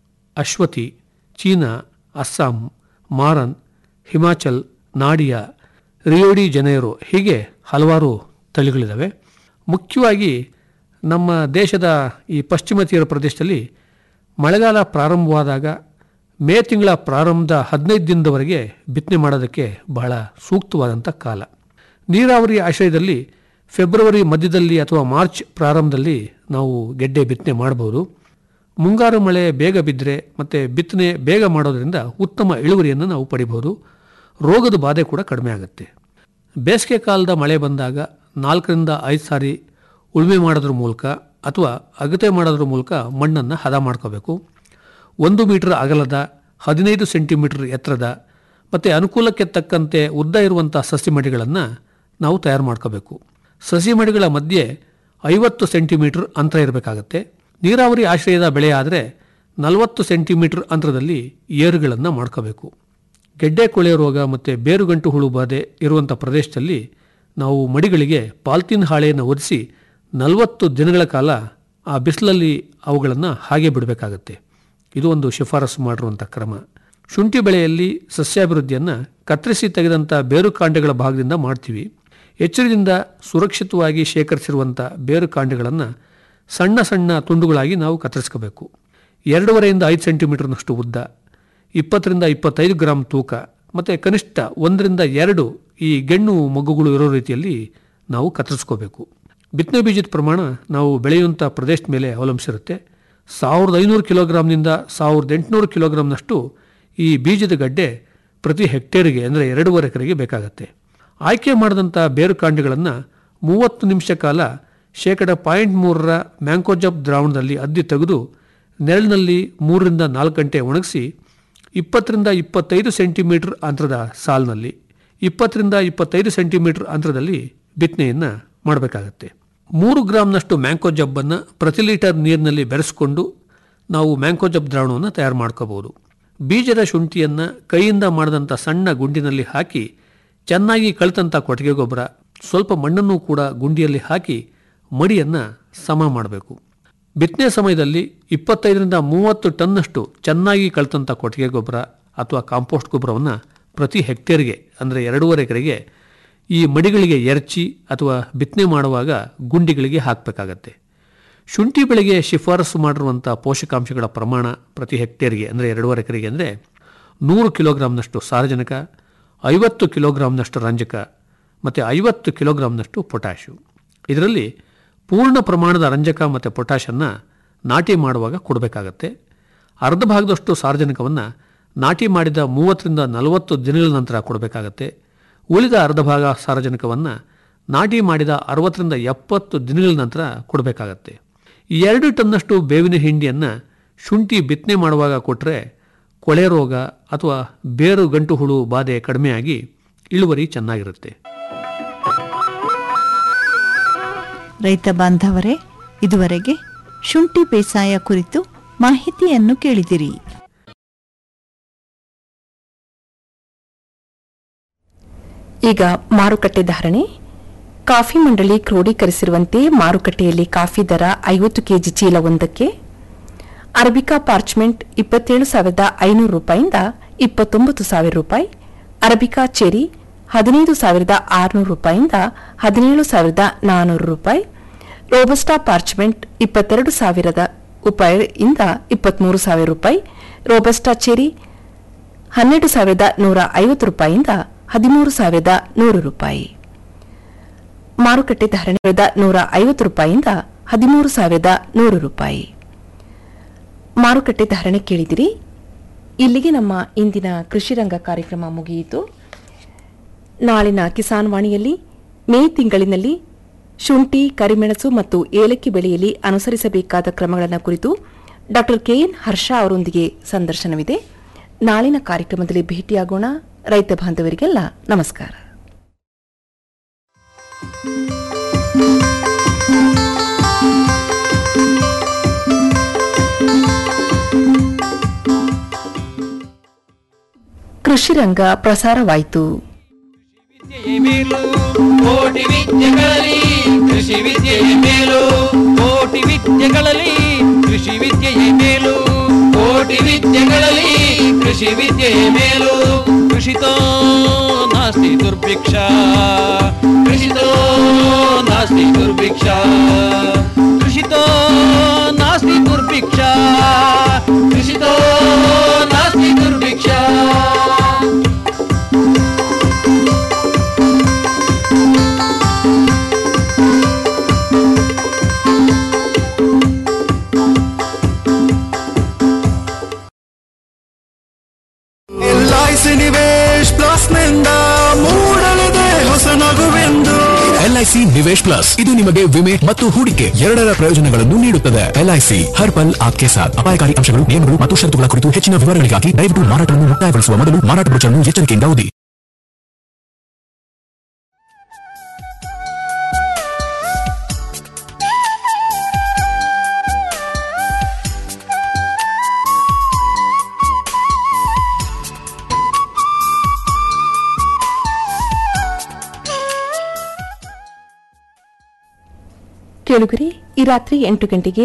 Ashwathi China Assam Maran Himachal Nadia Rio de Janeiro ಹೀಗೆ ಹಲವಾರು ತಳಿಗಳಿದ್ದಾವೆ ಮುಖ್ಯವಾಗಿ ನಮ್ಮ ದೇಶದ ಈ ಪಶ್ಚಿಮ ತೀರ ಪ್ರದೇಶದಲ್ಲಿ ಮಳೆಗಾಲ ಪ್ರಾರಂಭವಾದಾಗ ಮೇ ತಿಂಗಳ ಪ್ರಾರಂಭದ ಹದಿನೈದು ದಿನದವರೆಗೆ ಬಿತ್ತನೆ ಮಾಡೋದಕ್ಕೆ ಬಹಳ ಸೂಕ್ತವಾದಂಥ ಕಾಲ ನೀರಾವರಿ ಆಶ್ರಯದಲ್ಲಿ ಫೆಬ್ರವರಿ ಮಧ್ಯದಲ್ಲಿ ಅಥವಾ ಮಾರ್ಚ್ ಪ್ರಾರಂಭದಲ್ಲಿ ನಾವು ಗೆಡ್ಡೆ ಬಿತ್ತನೆ ಮಾಡಬಹುದು ಮುಂಗಾರು ಮಳೆ ಬೇಗ ಬಿದ್ದರೆ ಮತ್ತು ಬಿತ್ತನೆ ಬೇಗ ಮಾಡೋದರಿಂದ ಉತ್ತಮ ಇಳುವರಿಯನ್ನು ನಾವು ಪಡಿಬಹುದು ರೋಗದ ಬಾಧೆ ಕೂಡ ಕಡಿಮೆ ಆಗುತ್ತೆ ಬೇಸಿಗೆ ಕಾಲದ ಮಳೆ ಬಂದಾಗ ನಾಲ್ಕರಿಂದ ಐದು ಸಾರಿ ಉಳುಮೆ ಮಾಡೋದ್ರ ಮೂಲಕ ಅಥವಾ ಅಗತೆ ಮಾಡೋದ್ರ ಮೂಲಕ ಮಣ್ಣನ್ನು ಹದ ಮಾಡ್ಕೋಬೇಕು ಒಂದು ಮೀಟರ್ ಅಗಲದ ಹದಿನೈದು ಸೆಂಟಿಮೀಟರ್ ಎತ್ತರದ ಮತ್ತು ಅನುಕೂಲಕ್ಕೆ ತಕ್ಕಂತೆ ಉದ್ದ ಇರುವಂಥ ಸಸಿ ಮಡಿಗಳನ್ನು ನಾವು ತಯಾರು ಮಾಡ್ಕೋಬೇಕು ಸಸಿ ಮಡಿಗಳ ಮಧ್ಯೆ ಐವತ್ತು ಸೆಂಟಿಮೀಟರ್ ಅಂತರ ಇರಬೇಕಾಗತ್ತೆ ನೀರಾವರಿ ಆಶ್ರಯದ ಬೆಳೆ ಆದರೆ ನಲವತ್ತು ಸೆಂಟಿಮೀಟರ್ ಅಂತರದಲ್ಲಿ ಏರುಗಳನ್ನು ಮಾಡ್ಕೋಬೇಕು ಗೆಡ್ಡೆ ಕೊಳೆ ರೋಗ ಮತ್ತು ಬೇರುಗಂಟು ಹುಳು ಬಾಧೆ ಇರುವಂಥ ಪ್ರದೇಶದಲ್ಲಿ ನಾವು ಮಡಿಗಳಿಗೆ ಪಾಲ್ತೀನ್ ಹಾಳೆಯನ್ನು ಒರೆಸಿ ನಲವತ್ತು ದಿನಗಳ ಕಾಲ ಆ ಬಿಸಿಲಲ್ಲಿ ಅವುಗಳನ್ನು ಹಾಗೆ ಬಿಡಬೇಕಾಗತ್ತೆ ಇದು ಒಂದು ಶಿಫಾರಸು ಮಾಡಿರುವಂಥ ಕ್ರಮ ಶುಂಠಿ ಬೆಳೆಯಲ್ಲಿ ಸಸ್ಯಾಭಿವೃದ್ಧಿಯನ್ನು ಕತ್ತರಿಸಿ ತೆಗೆದಂಥ ಬೇರು ಕಾಂಡಗಳ ಭಾಗದಿಂದ ಮಾಡ್ತೀವಿ ಎಚ್ಚರದಿಂದ ಸುರಕ್ಷಿತವಾಗಿ ಶೇಖರಿಸಿರುವಂಥ ಬೇರು ಕಾಂಡಗಳನ್ನು ಸಣ್ಣ ಸಣ್ಣ ತುಂಡುಗಳಾಗಿ ನಾವು ಕತ್ತರಿಸ್ಕೋಬೇಕು ಎರಡೂವರೆಯಿಂದ ಐದು ಸೆಂಟಿಮೀಟರ್ನಷ್ಟು ಉದ್ದ ಇಪ್ಪತ್ತರಿಂದ ಇಪ್ಪತ್ತೈದು ಗ್ರಾಂ ತೂಕ ಮತ್ತು ಕನಿಷ್ಠ ಒಂದರಿಂದ ಎರಡು ಈ ಗೆಣ್ಣು ಮಗ್ಗುಗಳು ಇರೋ ರೀತಿಯಲ್ಲಿ ನಾವು ಕತ್ತರಿಸ್ಕೋಬೇಕು ಬಿತ್ತನೆ ಬೀಜದ ಪ್ರಮಾಣ ನಾವು ಬೆಳೆಯುವಂಥ ಪ್ರದೇಶದ ಮೇಲೆ ಅವಲಂಬಿಸಿರುತ್ತೆ ಸಾವಿರದ ಐನೂರು ಕಿಲೋಗ್ರಾಂನಿಂದ ಸಾವಿರದ ಎಂಟುನೂರು ಕಿಲೋಗ್ರಾಂನಷ್ಟು ಈ ಬೀಜದ ಗಡ್ಡೆ ಪ್ರತಿ ಹೆಕ್ಟೇರಿಗೆ ಅಂದರೆ ಎರಡೂವರೆ ಎಕರೆಗೆ ಬೇಕಾಗತ್ತೆ ಆಯ್ಕೆ ಮಾಡಿದಂಥ ಬೇರುಕಾಂಡಗಳನ್ನು ಮೂವತ್ತು ನಿಮಿಷ ಕಾಲ ಶೇಕಡ ಪಾಯಿಂಟ್ ಮೂರರ ಮ್ಯಾಂಕೋಜಬ್ ದ್ರಾವಣದಲ್ಲಿ ಅದ್ದಿ ತೆಗೆದು ನೆರಳಿನಲ್ಲಿ ಮೂರರಿಂದ ನಾಲ್ಕು ಗಂಟೆ ಒಣಗಿಸಿ ಇಪ್ಪತ್ತರಿಂದ ಇಪ್ಪತ್ತೈದು ಸೆಂಟಿಮೀಟರ್ ಅಂತರದ ಸಾಲಿನಲ್ಲಿ ಇಪ್ಪತ್ತರಿಂದ ಇಪ್ಪತ್ತೈದು ಸೆಂಟಿಮೀಟರ್ ಅಂತರದಲ್ಲಿ ಬಿತ್ತನೆಯನ್ನು ಮಾಡಬೇಕಾಗತ್ತೆ ಮೂರು ಗ್ರಾಮ್ನಷ್ಟು ಮ್ಯಾಂಕೋಜಬ್ಬನ್ನು ಪ್ರತಿ ಲೀಟರ್ ನೀರಿನಲ್ಲಿ ಬೆರೆಸ್ಕೊಂಡು ನಾವು ಮ್ಯಾಂಕೋಜಬ್ ದ್ರಾವಣವನ್ನು ತಯಾರು ಮಾಡ್ಕೋಬಹುದು ಬೀಜದ ಶುಂಠಿಯನ್ನು ಕೈಯಿಂದ ಮಾಡಿದಂಥ ಸಣ್ಣ ಗುಂಡಿನಲ್ಲಿ ಹಾಕಿ ಚೆನ್ನಾಗಿ ಕಳಿತಂಥ ಕೊಟ್ಟಿಗೆ ಗೊಬ್ಬರ ಸ್ವಲ್ಪ ಮಣ್ಣನ್ನು ಕೂಡ ಗುಂಡಿಯಲ್ಲಿ ಹಾಕಿ ಮಡಿಯನ್ನು ಸಮ ಮಾಡಬೇಕು ಬಿತ್ತನೆ ಸಮಯದಲ್ಲಿ ಇಪ್ಪತ್ತೈದರಿಂದ ಮೂವತ್ತು ಟನ್ನಷ್ಟು ಚೆನ್ನಾಗಿ ಕಳಿತಂಥ ಕೊಟ್ಟಿಗೆ ಗೊಬ್ಬರ ಅಥವಾ ಕಾಂಪೋಸ್ಟ್ ಗೊಬ್ಬರವನ್ನು ಪ್ರತಿ ಹೆಕ್ಟೇರ್ಗೆ ಅಂದರೆ ಎರಡೂವರೆ ಎಕರೆಗೆ ಈ ಮಡಿಗಳಿಗೆ ಎರಚಿ ಅಥವಾ ಬಿತ್ತನೆ ಮಾಡುವಾಗ ಗುಂಡಿಗಳಿಗೆ ಹಾಕಬೇಕಾಗತ್ತೆ ಶುಂಠಿ ಬೆಳೆಗೆ ಶಿಫಾರಸು ಮಾಡಿರುವಂಥ ಪೋಷಕಾಂಶಗಳ ಪ್ರಮಾಣ ಪ್ರತಿ ಹೆಕ್ಟೇರ್ಗೆ ಅಂದರೆ ಎರಡೂವರೆ ಎಕರೆಗೆ ಅಂದರೆ ನೂರು ಕಿಲೋಗ್ರಾಂನಷ್ಟು ಸಾರಜನಕ ಐವತ್ತು ಕಿಲೋಗ್ರಾಂನಷ್ಟು ರಂಜಕ ಮತ್ತು ಐವತ್ತು ಕಿಲೋಗ್ರಾಂನಷ್ಟು ಪೊಟ್ಯಾಶು ಇದರಲ್ಲಿ ಪೂರ್ಣ ಪ್ರಮಾಣದ ರಂಜಕ ಮತ್ತು ಪೊಟ್ಯಾಷನ್ನು ನಾಟಿ ಮಾಡುವಾಗ ಕೊಡಬೇಕಾಗತ್ತೆ ಅರ್ಧ ಭಾಗದಷ್ಟು ಸಾರಜನಕವನ್ನು ನಾಟಿ ಮಾಡಿದ ಮೂವತ್ತರಿಂದ ನಲವತ್ತು ದಿನಗಳ ನಂತರ ಕೊಡಬೇಕಾಗತ್ತೆ ಉಳಿದ ಅರ್ಧ ಭಾಗ ಸಾರಜನಕವನ್ನು ನಾಟಿ ಮಾಡಿದ ಅರವತ್ತರಿಂದ ಎಪ್ಪತ್ತು ದಿನಗಳ ನಂತರ ಕೊಡಬೇಕಾಗತ್ತೆ ಈ ಎರಡು ಟನ್ನಷ್ಟು ಬೇವಿನ ಹಿಂಡಿಯನ್ನು ಶುಂಠಿ ಬಿತ್ತನೆ ಮಾಡುವಾಗ ಕೊಟ್ಟರೆ ಕೊಳೆ ರೋಗ ಅಥವಾ ಬೇರು ಗಂಟು ಹುಳು ಬಾಧೆ ಕಡಿಮೆಯಾಗಿ ಇಳುವರಿ ಚೆನ್ನಾಗಿರುತ್ತೆ
ರೈತ ಬಾಂಧವರೇ ಇದುವರೆಗೆ ಶುಂಠಿ ಬೇಸಾಯ ಕುರಿತು ಮಾಹಿತಿಯನ್ನು ಕೇಳಿದಿರಿ
ಈಗ ಮಾರುಕಟ್ಟೆ ಧಾರಣೆ ಕಾಫಿ ಮಂಡಳಿ ಕ್ರೋಢೀಕರಿಸಿರುವಂತೆ ಮಾರುಕಟ್ಟೆಯಲ್ಲಿ ಕಾಫಿ ದರ ಐವತ್ತು ಕೆಜಿ ಚೀಲವೊಂದಕ್ಕೆ ಅರಬಿಕಾ ಪಾರ್ಚ್ಮೆಂಟ್ ಇಪ್ಪತ್ತೇಳು ಸಾವಿರದ ಐನೂರು ರೂಪಾಯಿಂದ ಇಪ್ಪತ್ತೊಂಬತ್ತು ಸಾವಿರ ರೂಪಾಯಿ ಅರಬಿಕಾ ಚೆರಿ ಹದಿನೈದು ಸಾವಿರದ ಆರುನೂರು ರೂಪಾಯಿಂದ ಹದಿನೇಳು ಸಾವಿರದ ನಾನ್ನೂರು ರೂಪಾಯಿ ರೋಬಸ್ಟಾ ಪಾರ್ಚ್ಮೆಂಟ್ ಇಪ್ಪತ್ತೆರಡು ಸಾವಿರದ ರೂಪಾಯಿಯಿಂದ ಇಪ್ಪತ್ಮೂರು ಸಾವಿರ ರೂಪಾಯಿ ರೋಬಸ್ಟಾ ಚೆರಿ ಹನ್ನೆರಡು ಸಾವಿರದ ನೂರ ಐವತ್ತು ರೂಪಾಯಿಯಿಂದ ಹದಿಮೂರು ಸಾವಿರದ ನೂರು ರೂಪಾಯಿ ಮಾರುಕಟ್ಟೆ ಧಾರಣೆದ ನೂರ ಐವತ್ತು ರೂಪಾಯಿಯಿಂದ ಹದಿಮೂರು ಸಾವಿರದ ನೂರು ರೂಪಾಯಿ ಮಾರುಕಟ್ಟೆ ಧಾರಣೆ ಕೇಳಿದಿರಿ ಇಲ್ಲಿಗೆ ನಮ್ಮ ಇಂದಿನ ಕೃಷಿ ರಂಗ ಕಾರ್ಯಕ್ರಮ ಮುಗಿಯಿತು ನಾಳಿನ ಕಿಸಾನ್ ವಾಣಿಯಲ್ಲಿ ಮೇ ತಿಂಗಳಿನಲ್ಲಿ ಶುಂಠಿ ಕರಿಮೆಣಸು ಮತ್ತು ಏಲಕ್ಕಿ ಬೆಳೆಯಲ್ಲಿ ಅನುಸರಿಸಬೇಕಾದ ಕ್ರಮಗಳನ್ನು ಕುರಿತು ಡಾ ಕೆಎನ್ ಹರ್ಷ ಅವರೊಂದಿಗೆ ಸಂದರ್ಶನವಿದೆ ನಾಳಿನ ಕಾರ್ಯಕ್ರಮದಲ್ಲಿ ಭೇಟಿಯಾಗೋಣ ರೈತ ಬಾಂಧವರಿಗೆಲ್ಲ ನಮಸ್ಕಾರ ಕೃಷಿ ರಂಗ ಪ್ರಸಾರವಾಯಿತು
ವಿದ್ಯೆಯೇ ಮೇಲು ಕೋಟಿ ವಿದ್ಯೆಗಳಲ್ಲಿ ಕೃಷಿ ವಿದ್ಯೆಯೇ ಮೇಲು ಕೋಟಿ ವಿದ್ಯೆಗಳಲ್ಲಿ ಕೃಷಿ ವಿದ್ಯೆಯೇ ಮೇಲು ಕೋಟಿ ವಿದ್ಯೆಗಳಲ್ಲಿ ಕೃಷಿ ವಿದ್ಯೆಯೇ ಮೇಲು ಕೃಷಿತೋ ನಾಸ್ತಿ ದುರ್ಭಿಕ್ಷ ಕೃಷಿತೋ ನಾಸ್ತಿ ದುರ್ಭಿಕ್ಷ ಕೃಷಿತೋ ನಾಸ್ತಿ ದುರ್ಭಿಕ್ಷ ಕೃಷಿತೋ ನಾಸ್ತಿ ದುರ್ಭಿಕ್ಷ
ಎಲ್ಐಸಿ ನಿವೇಶ್ ಪ್ಲಸ್ ನಿಂದ ಮೂಡಲಿದೆ ಹೊಸ ನಗುವೆಂದು
ಎಲ್ಐಸಿ ನಿವೇಶ್ ಪ್ಲಸ್ ಇದು ನಿಮಗೆ ವಿಮೆ ಮತ್ತು ಹೂಡಿಕೆ ಎರಡರ ಪ್ರಯೋಜನಗಳನ್ನು ನೀಡುತ್ತದೆ ಎಲ್ಐಸಿ ಹರ್ ಪಲ್ ಆಪ್ಕೆ ಸಾಥ್ ಅಪಾಯಕಾರಿ ಅಂಶಗಳು ನಿಯಮಗಳು ಮತ್ತು ಷರತ್ತುಗಳ ಕುರಿತು ಹೆಚ್ಚಿನ ವಿವರಗಳಿಗಾಗಿ ದಯವಿಟ್ಟು ಮಾರಾಟವನ್ನು ಮುಕ್ತಾಯಗೊಳಿಸುವ ಮೊದಲು ಮಾರಾಟ ಬ್ರೋಚರ್ನ್ನು ಎಚ್ಚರಿಕೆಯಿಂದ ಓದಿ
ಕೇಳುಗರಿ ಈ ರಾತ್ರಿ ಎಂಟು ಗಂಟೆಗೆ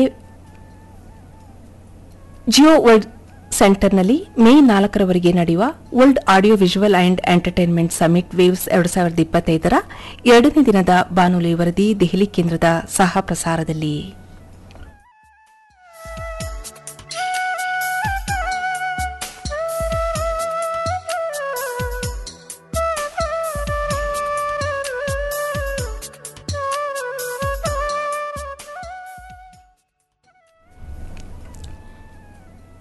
ಜಿಯೋ ವರ್ಲ್ಡ್ ಸೆಂಟರ್ನಲ್ಲಿ ಮೇ ನಾಲ್ಕರವರೆಗೆ ನಡೆಯುವ World Audio Visual and Entertainment Summit Waves ಎರಡು ಸಾವಿರದ ಇಪ್ಪತ್ತೈದರ ಎರಡನೇ ದಿನದ ಬಾನುಲಿ ವರದಿ ದೆಹಲಿ ಕೇಂದ್ರದ ಸಹ ಪ್ರಸಾರದಲ್ಲಿ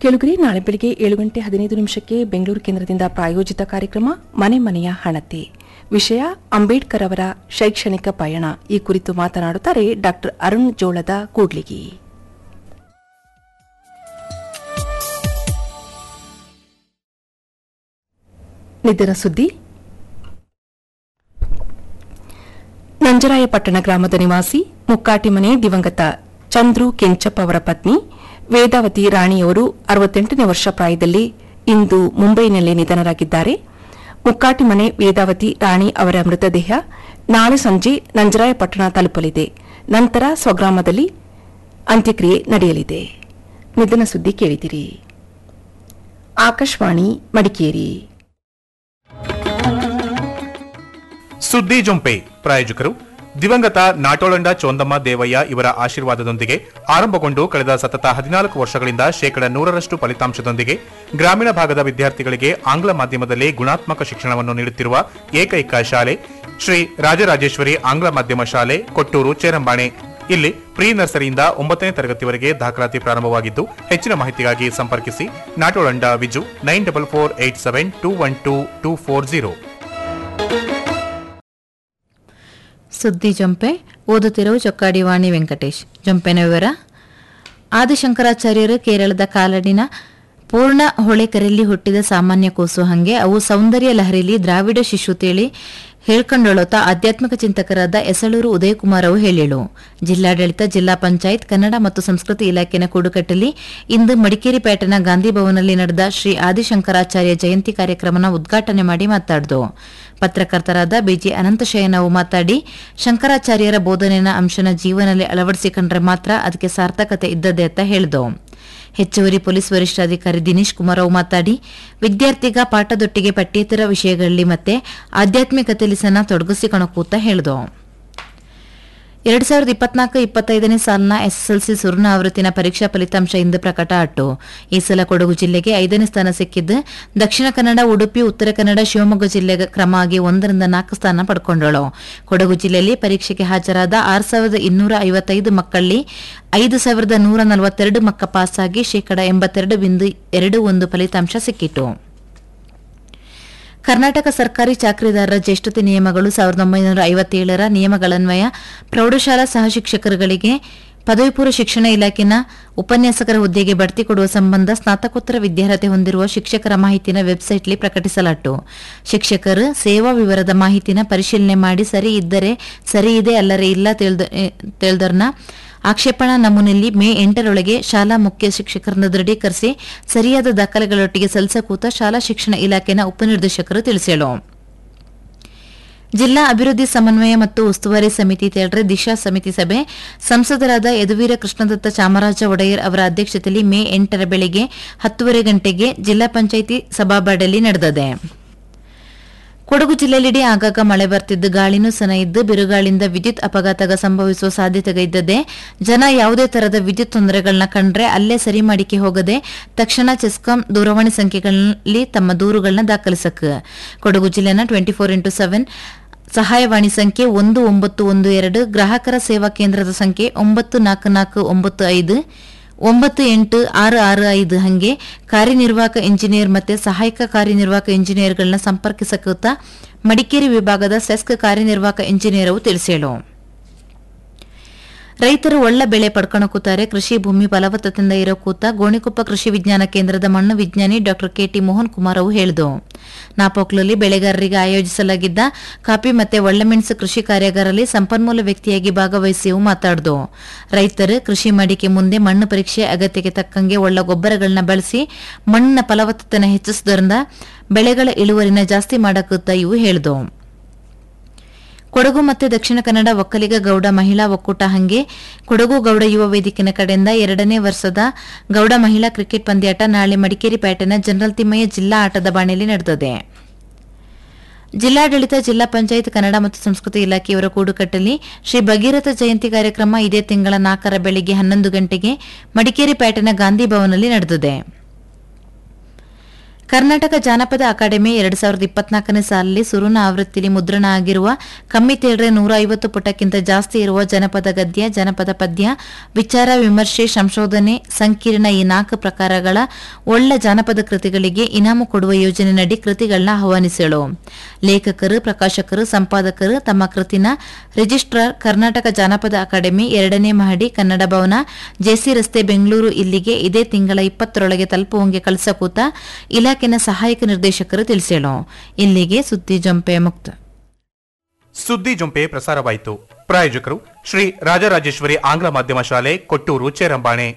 ಕೆಳಗರಿ ನಾಳೆ ಬೆಳಿಗ್ಗೆ ಏಳು ಗಂಟೆ ಹದಿನೈದು ನಿಮಿಷಕ್ಕೆ ಬೆಂಗಳೂರು ಕೇಂದ್ರದಿಂದ ಪ್ರಾಯೋಜಿತ ಕಾರ್ಯಕ್ರಮ ಮನೆ ಮನೆಯ ಹಣತೆ ವಿಷಯ ಅಂಬೇಡ್ಕರ್ ಅವರ ಶೈಕ್ಷಣಿಕ ಪಯಣ ಈ ಕುರಿತು ಮಾತನಾಡುತ್ತಾರೆ ಡಾಕ್ಟರ್ ಅರುಣ್ ಜೋಳದ ಕೂಡ್ಲಿಗಿ ನಿಧನ ಸುದ್ದಿ ನಂಜರಾಯಪಟ್ಟಣ ಗ್ರಾಮದ ನಿವಾಸಿ ಮುಕ್ಕಾಟಿಮನೆ ದಿವಂಗತ ಚಂದ್ರು ಕೆಂಚಪ್ಪ ಅವರ ಪತ್ನಿ ವೇದಾವತಿ ರಾಣಿಯವರು ಅರವತ್ತೆಂಟನೇ ವರ್ಷ ಪ್ರಾಯದಲ್ಲಿ ಇಂದು ಮುಂಬೈನಲ್ಲಿ ನಿಧನರಾಗಿದ್ದಾರೆ ಮುಕ್ಕಾಟಿಮನೆ ವೇದಾವತಿ ರಾಣಿ ಅವರ ಮೃತದೇಹ ನಾಳೆ ಸಂಜೆ ನಂಜರಾಯಪಟ್ಟಣ ತಲುಪಲಿದೆ ನಂತರ ಸ್ವಗ್ರಾಮದಲ್ಲಿ ಅಂತ್ಯಕ್ರಿಯೆ ನಡೆಯಲಿದೆ ನಿಧನ ಸುದ್ದಿ ಕೇಳಿದಿರಿ ಆಕಾಶವಾಣಿ ಮಡಿಕೇರಿ
ಸುದ್ದಿ ಜೊಂಪೆ ಪ್ರಾಯೋಜಕರು ದಿವಂಗತ ನಾಟೋಳಂಡ ಚೋಂದಮ್ಮ ದೇವಯ್ಯ ಇವರ ಆಶೀರ್ವಾದದೊಂದಿಗೆ ಆರಂಭಗೊಂಡು ಕಳೆದ ಸತತ ಹದಿನಾಲ್ಕು ವರ್ಷಗಳಿಂದ ಶೇಕಡ ನೂರರಷ್ಟು ಫಲಿತಾಂಶದೊಂದಿಗೆ ಗ್ರಾಮೀಣ ಭಾಗದ ವಿದ್ಯಾರ್ಥಿಗಳಿಗೆ ಆಂಗ್ಲ ಮಾಧ್ಯಮದಲ್ಲಿ ಗುಣಾತ್ಮಕ ಶಿಕ್ಷಣವನ್ನು ನೀಡುತ್ತಿರುವ ಏಕೈಕ ಶಾಲೆ ಶ್ರೀ ರಾಜರಾಜೇಶ್ವರಿ ಆಂಗ್ಲ ಮಾಧ್ಯಮ ಶಾಲೆ ಕೊಟ್ಟೂರು ಚೇರಂಬಾಣೆ ಇಲ್ಲಿ ಪ್ರೀ ನರ್ಸರಿಯಿಂದ ಒಂಬತ್ತನೇ ತರಗತಿವರೆಗೆ ದಾಖಲಾತಿ ಪ್ರಾರಂಭವಾಗಿದ್ದು ಹೆಚ್ಚಿನ ಮಾಹಿತಿಗಾಗಿ ಸಂಪರ್ಕಿಸಿ Natolanda Viju nine double four eight seven two one two two four zero
ಸುದ್ದಿ ಜೊಂಪೆ ಓದುತ್ತಿರುವ ಚೊಕ್ಕಾಡಿ ವಾಣಿ ವೆಂಕಟೇಶ್ ಜೊಂಪೆನ ವಿವರ ಆದಿಶಂಕರಾಚಾರ್ಯರು ಕೇರಳದ ಕಾಲಡಿನ ಪೂರ್ಣ ಹೊಳೆಕರೆಯಲ್ಲಿ ಹುಟ್ಟಿದ ಸಾಮಾನ್ಯ ಕೂಸು ಹಂಗೆ ಅವು ಸೌಂದರ್ಯ ಲಹರಿಲಿ ದ್ರಾವಿಡ ಶಿಶು ತೇಳಿ ಹೇಳ್ಕೊಂಡೊಳತ ಆಧ್ಯಾತ್ಮಿಕ ಚಿಂತಕರಾದ ಎಸಳೂರು ಉದಯಕುಮಾರ್ ಅವು ಹೇಳಿಳು ಜಿಲ್ಲಾಡಳಿತ ಜಿಲ್ಲಾ ಪಂಚಾಯತ್ ಕನ್ನಡ ಮತ್ತು ಸಂಸ್ಕೃತಿ ಇಲಾಖೆನ ಕೂಡುಕಟ್ಟಲ್ಲಿ ಇಂದು ಮಡಿಕೇರಿ ಪೇಟೆನ ಗಾಂಧಿ ಭವನಲ್ಲಿ ನಡೆದ ಶ್ರೀ ಆದಿಶಂಕರಾಚಾರ್ಯ ಜಯಂತಿ ಕಾರ್ಯಕ್ರಮನ ಉದ್ಘಾಟನೆ ಮಾಡಿ ಮಾತಾಡಿದು ಪತ್ರಕರ್ತರಾದ ಬಿಜಿ ಅನಂತಶಯನವು ಮಾತಾಡಿ ಶಂಕರಾಚಾರ್ಯರ ಬೋಧನೆಯ ಅಂಶನ ಜೀವನದಲ್ಲಿ ಅಳವಡಿಸಿಕೊಂಡ್ರೆ ಮಾತ್ರ ಅದಕ್ಕೆ ಸಾರ್ಥಕತೆ ಇದ್ದದೆ ಅಂತ ಹೇಳಿದು ಹೆಚ್ಚುವರಿ ಪೊಲೀಸ್ ವರಿಷ್ಠಾಧಿಕಾರಿ ದಿನೇಶ್ ಕುಮಾರ್ ಅವು ಮಾತಾಡಿ ವಿದ್ಯಾರ್ಥಿಗ ಪಾಠದೊಟ್ಟಿಗೆ ಪಠ್ಯೇತರ ವಿಷಯಗಳಲ್ಲಿ ಮತ್ತೆ ಆಧ್ಯಾತ್ಮಿಕತೆಯಲ್ಲಿ ಸಹ ತೊಡಗಿಸಿಕೊಳಕೂತ ಹೇಳಿದು ಎರಡ್ ಸಾವಿರದ ಇಪ್ಪತ್ನಾಲ್ಕು ಇಪ್ಪತ್ತೈದನೇ ಸಾಲಿನ ಎಸ್ಎಸ್ಎಲ್ಸಿ ಸುರ್ಣ ಆವೃತ್ತಿನ ಪರೀಕ್ಷಾ ಫಲಿತಾಂಶ ಇಂದು ಪ್ರಕಟ ಆಟ್ಟು ಈ ಸಲ ಕೊಡಗು ಜಿಲ್ಲೆಗೆ ಐದನೇ ಸ್ಥಾನ ಸಿಕ್ಕಿದ್ದು ದಕ್ಷಿಣ ಕನ್ನಡ ಉಡುಪಿ ಉತ್ತರ ಕನ್ನಡ ಶಿವಮೊಗ್ಗ ಜಿಲ್ಲೆಗೆ ಕ್ರಮ ಆಗಿ ಒಂದರಿಂದ ನಾಲ್ಕು ಸ್ಥಾನ ಪಡ್ಕೊಂಡಳು ಕೊಡಗು ಜಿಲ್ಲೆಯಲ್ಲಿ ಪರೀಕ್ಷೆಗೆ ಹಾಜರಾದ ಆರು ಸಾವಿರದ ಇನ್ನೂರ ಐವತ್ತೈದು ಮಕ್ಕಳಲ್ಲಿ ಐದು ಸಾವಿರದ ನೂರ ನಲವತ್ತೆರಡು ಮಕ್ಕ ಪಾಸಾಗಿ ಶೇಕಡ ಎಂಬತ್ತೆರಡು ಬಿಂದು ಎರಡು ಒಂದು ಫಲಿತಾಂಶ ಸಿಕ್ಕಿತು ಕರ್ನಾಟಕ ಸರ್ಕಾರಿ ಚಾಕರಿದಾರರ ಜ್ಯೇಷ್ಠತೆ ನಿಯಮಗಳು ಸಾವಿರದ ಒಂಬೈನೂರ ಐವತ್ತೇಳರ ನಿಯಮಗಳನ್ವಯ ಪ್ರೌಢಶಾಲಾ ಸಹಶಿಕ್ಷಕರುಗಳಿಗೆ ಪದವಿ ಪೂರ್ವ ಶಿಕ್ಷಣ ಇಲಾಖೆನ ಉಪನ್ಯಾಸಕರ ಹುದ್ದೆಗೆ ಬಡ್ತಿ ಕೊಡುವ ಸಂಬಂಧ ಸ್ನಾತಕೋತ್ತರ ವಿದ್ಯಾರ್ಹತೆ ಹೊಂದಿರುವ ಶಿಕ್ಷಕರ ಮಾಹಿತಿನ ವೆಬ್ಸೈಟ್ಲಿ ಪ್ರಕಟಿಸಲಾಯಿತು ಶಿಕ್ಷಕರು ಸೇವಾ ವಿವರದ ಮಾಹಿತಿನ ಪರಿಶೀಲನೆ ಮಾಡಿ ಸರಿ ಇದ್ದರೆ ಸರಿ ಇದೆ ಅಲ್ಲರೆ ಇಲ್ಲ ತಿಳಿದರ್ನ ಆಕ್ಷೇಪಣಾ ನಮೂನೆಯಲ್ಲಿ ಮೇ ಎಂಟರೊಳಗೆ ಶಾಲಾ ಮುಖ್ಯ ಶಿಕ್ಷಕರನ್ನು ದೃಢೀಕರಿಸಿ ಸರಿಯಾದ ದಾಖಲೆಗಳೊಟ್ಟಿಗೆ ಸಲ್ಲಿಸಕೂತ ಶಾಲಾ ಶಿಕ್ಷಣ ಇಲಾಖೆನ ಉಪನಿರ್ದೇಶಕರು ತಿಳಿಸಿದರು ಜಿಲ್ಲಾ ಅಭಿವೃದ್ಧಿ ಸಮನ್ವಯ ಮತ್ತು ಉಸ್ತುವಾರಿ ಸಮಿತಿ ತೇಳ್ರೆ ದಿಶಾ ಸಮಿತಿ ಸಭೆ ಸಂಸದರಾದ ಯದುವೀರ ಕೃಷ್ಣದತ್ತ ಚಾಮರಾಜ ಒಡೆಯರ್ ಅವರ ಅಧ್ಯಕ್ಷತೆಯಲ್ಲಿ ಮೇ ಎಂಟರ ಬೆಳಗ್ಗೆ ಹತ್ತುವರೆ ಗಂಟೆಗೆ ಜಿಲ್ಲಾ ಪಂಚಾಯಿತಿ ಸಭಾಬಾಡಲ್ಲಿ ನಡೆದಿದೆ ಕೊಡಗು ಜಿಲ್ಲೆಯಲ್ಲಿಡೀ ಆಗಾಗ ಮಳೆ ಬರ್ತಿದ್ದು ಗಾಳಿನೂ ಸನ ಇದ್ದು ಬಿರುಗಾಳಿಯಿಂದ ವಿದ್ಯುತ್ ಅಪಘಾತ ಸಂಭವಿಸುವ ಸಾಧ್ಯತೆ ಇದ್ದದೆ ಜನ ಯಾವುದೇ ತರದ ವಿದ್ಯುತ್ ತೊಂದರೆಗಳನ್ನ ಕಂಡ್ರೆ ಅಲ್ಲೇ ಸರಿ ಮಾಡಿಕೆ ಹೋಗದೆ ತಕ್ಷಣ ಚೆಸ್ಕಾಂ ದೂರವಾಣಿ ಸಂಖ್ಯೆಗಳಲ್ಲಿ ತಮ್ಮ ದೂರುಗಳನ್ನ ದಾಖಲಿಸಕ್ ಕೊಡಗು ಜಿಲ್ಲೆನ ಟ್ವೆಂಟಿ ಫೋರ್ ಇಂಟು ಸೆವೆನ್ ಸಹಾಯವಾಣಿ ಸಂಖ್ಯೆ ಒಂದು ಒಂಬತ್ತು ಒಂದು ಎರಡು ಗ್ರಾಹಕರ ಸೇವಾ ಕೇಂದ್ರದ ಸಂಖ್ಯೆ ಒಂಬತ್ತು ನಾಲ್ಕು ನಾಲ್ಕು ಒಂಬತ್ತು ಐದು ಒಂಬತ್ತು ಎಂಟು ಆರು ಆರು ಐದು ಹಂಗೆ ಕಾರ್ಯನಿರ್ವಾಹಕ ಇಂಜಿನಿಯರ್ ಮತ್ತೆ ಸಹಾಯಕ ಕಾರ್ಯನಿರ್ವಾಹಕ ಇಂಜಿನಿಯರ್ಗಳನ್ನ ಸಂಪರ್ಕಿಸಕೂತ ಮಡಿಕೇರಿ ವಿಭಾಗದ ಸೆಸ್ಕ್ ಕಾರ್ಯನಿರ್ವಾಹಕ ಇಂಜಿನಿಯರ್ ಅವು ತಿಳಿಸೇಳು ರೈತರು ಒಳ್ಳೆ ಬೆಳೆ ಪಡ್ಕೊಳಕೂತಾರೆ ಕೃಷಿ ಭೂಮಿ ಫಲವತ್ತತೆಯಿಂದ ಇರೋ ಕೂತ ಗೋಣಿಕೊಪ್ಪ ಕೃಷಿ ವಿಜ್ಞಾನ ಕೇಂದ್ರದ ಮಣ್ಣು ವಿಜ್ಞಾನಿ ಡಾಕ್ಟರ್ ಕೆಟಿ ಮೋಹನ್ ಕುಮಾರ್ ಅವು ಹೇಳಿದು ನಾಪೋಕ್ಲಲ್ಲಿ ಬೆಳೆಗಾರರಿಗೆ ಆಯೋಜಿಸಲಾಗಿದ್ದ ಕಾಫಿ ಮತ್ತೆ ಒಳ್ಳೆಮೆಣಸು ಕೃಷಿ ಕಾರ್ಯಾಗಾರಲ್ಲಿ ಸಂಪನ್ಮೂಲ ವ್ಯಕ್ತಿಯಾಗಿ ಭಾಗವಹಿಸಿ ಅವು ಮಾತಾಡ್ದು ರೈತರು ಕೃಷಿ ಮಾಡಿಕೆ ಮುಂದೆ ಮಣ್ಣು ಪರೀಕ್ಷೆ ಅಗತ್ಯಕ್ಕೆ ತಕ್ಕಂಗೆ ಒಳ್ಳೆ ಗೊಬ್ಬರಗಳನ್ನ ಬಳಸಿ ಮಣ್ಣಿನ ಫಲವತ್ತತೆನ ಹೆಚ್ಚಿಸುವುದರಿಂದ ಬೆಳೆಗಳ ಇಳುವರಿನ ಜಾಸ್ತಿ ಮಾಡಕೂತ ಇವು ಹೇಳಿದು ಕೊಡಗು ಮತ್ತು ದಕ್ಷಿಣ ಕನ್ನಡ ಒಕ್ಕಲಿಗ ಗೌಡ ಮಹಿಳಾ ಒಕ್ಕೂಟ ಹಂಗೆ ಕೊಡಗು ಗೌಡ ಯುವ ವೇದಿಕೆನ ಕಡೆಯಿಂದ ಎರಡನೇ ವರ್ಷದ ಗೌಡ ಮಹಿಳಾ ಕ್ರಿಕೆಟ್ ಪಂದ್ಯಾಟ ನಾಳೆ ಮಡಿಕೇರಿ ಪೇಟೆನ ಜನರಲ್ ತಿಮ್ಮಯ್ಯ ಜಿಲ್ಲಾ ಆಟದ ಬಾಣೆಯಲ್ಲಿ ನಡೆದಿದೆ ಜಿಲ್ಲಾಡಳಿತ ಜಿಲ್ಲಾ ಪಂಚಾಯತ್ ಕನ್ನಡ ಮತ್ತು ಸಂಸ್ಕೃತಿ ಇಲಾಖೆಯವರ ಕೂಡುಕಟ್ಟಲ್ಲಿ ಶ್ರೀ ಭಗೀರಥ ಜಯಂತಿ ಕಾರ್ಯಕ್ರಮ ಇದೇ ತಿಂಗಳ ನಾಲ್ಕರ ಬೆಳಿಗ್ಗೆ ಹನ್ನೊಂದು ಗಂಟೆಗೆ ಮಡಿಕೇರಿ ಪೇಟೆನ ಗಾಂಧಿ ಭವನಲ್ಲಿ ನಡೆದಿದೆ ಕರ್ನಾಟಕ ಜಾನಪದ ಅಕಾಡೆಮಿ ಎರಡ್ ಸಾವಿರದ ಇಪ್ಪತ್ನಾಲ್ಕನೇ ಸಾಲಿನಲ್ಲಿ ಸುರುನ ಆವೃತ್ತಿಯಲ್ಲಿ ಮುದ್ರಣ ಆಗಿರುವ ಕಮ್ಮಿ ತೇಳ್ರೆ ನೂರ ಐವತ್ತು ಪುಟಕ್ಕಿಂತ ಜಾಸ್ತಿ ಇರುವ ಜನಪದ ಗದ್ಯ ಜನಪದ ಪದ್ಯ ವಿಚಾರ ವಿಮರ್ಶೆ ಸಂಶೋಧನೆ ಸಂಕೀರ್ಣ ಈ ನಾಲ್ಕು ಪ್ರಕಾರಗಳ ಒಳ್ಳೆ ಜಾನಪದ ಕೃತಿಗಳಿಗೆ ಇನಾಮು ಕೊಡುವ ಯೋಜನೆಯಡಿ ಕೃತಿಗಳನ್ನ ಆಹ್ವಾನಿಸಲು ಲೇಖಕರು ಪ್ರಕಾಶಕರು ಸಂಪಾದಕರು ತಮ್ಮ ಕೃತಿನ ರಿಜಿಸ್ಟ್ರಾರ್ ಕರ್ನಾಟಕ ಜಾನಪದ ಅಕಾಡೆಮಿ ಎರಡನೇ ಮಹಡಿ ಕನ್ನಡ ಭವನ ಜೆಸಿ ರಸ್ತೆ ಬೆಂಗಳೂರು ಇಲ್ಲಿಗೆ ಇದೇ ತಿಂಗಳ ಇಪ್ಪತ್ತರೊಳಗೆ ತಲುಪುವಂಗೆ ಕಳಿಸಕೂತ ಇಲಾಖೆನ ಸಹಾಯಕ ನಿರ್ದೇಶಕರು ತಿಳಿಸೇಳು ಇಲ್ಲಿಗೆ ಸುದ್ದಿ ಜಂಪೆ ಮುಕ್ತ
ಸುದ್ದಿ ಜೊಂಪೆ ಪ್ರಸಾರವಾಯಿತು ಪ್ರಾಯೋಜಕರು ಶ್ರೀ ರಾಜರಾಜೇಶ್ವರಿ ಆಂಗ್ಲ ಮಾಧ್ಯಮ ಶಾಲೆ ಕೊಟ್ಟೂರು ಚೇರಂಬಾಣೆ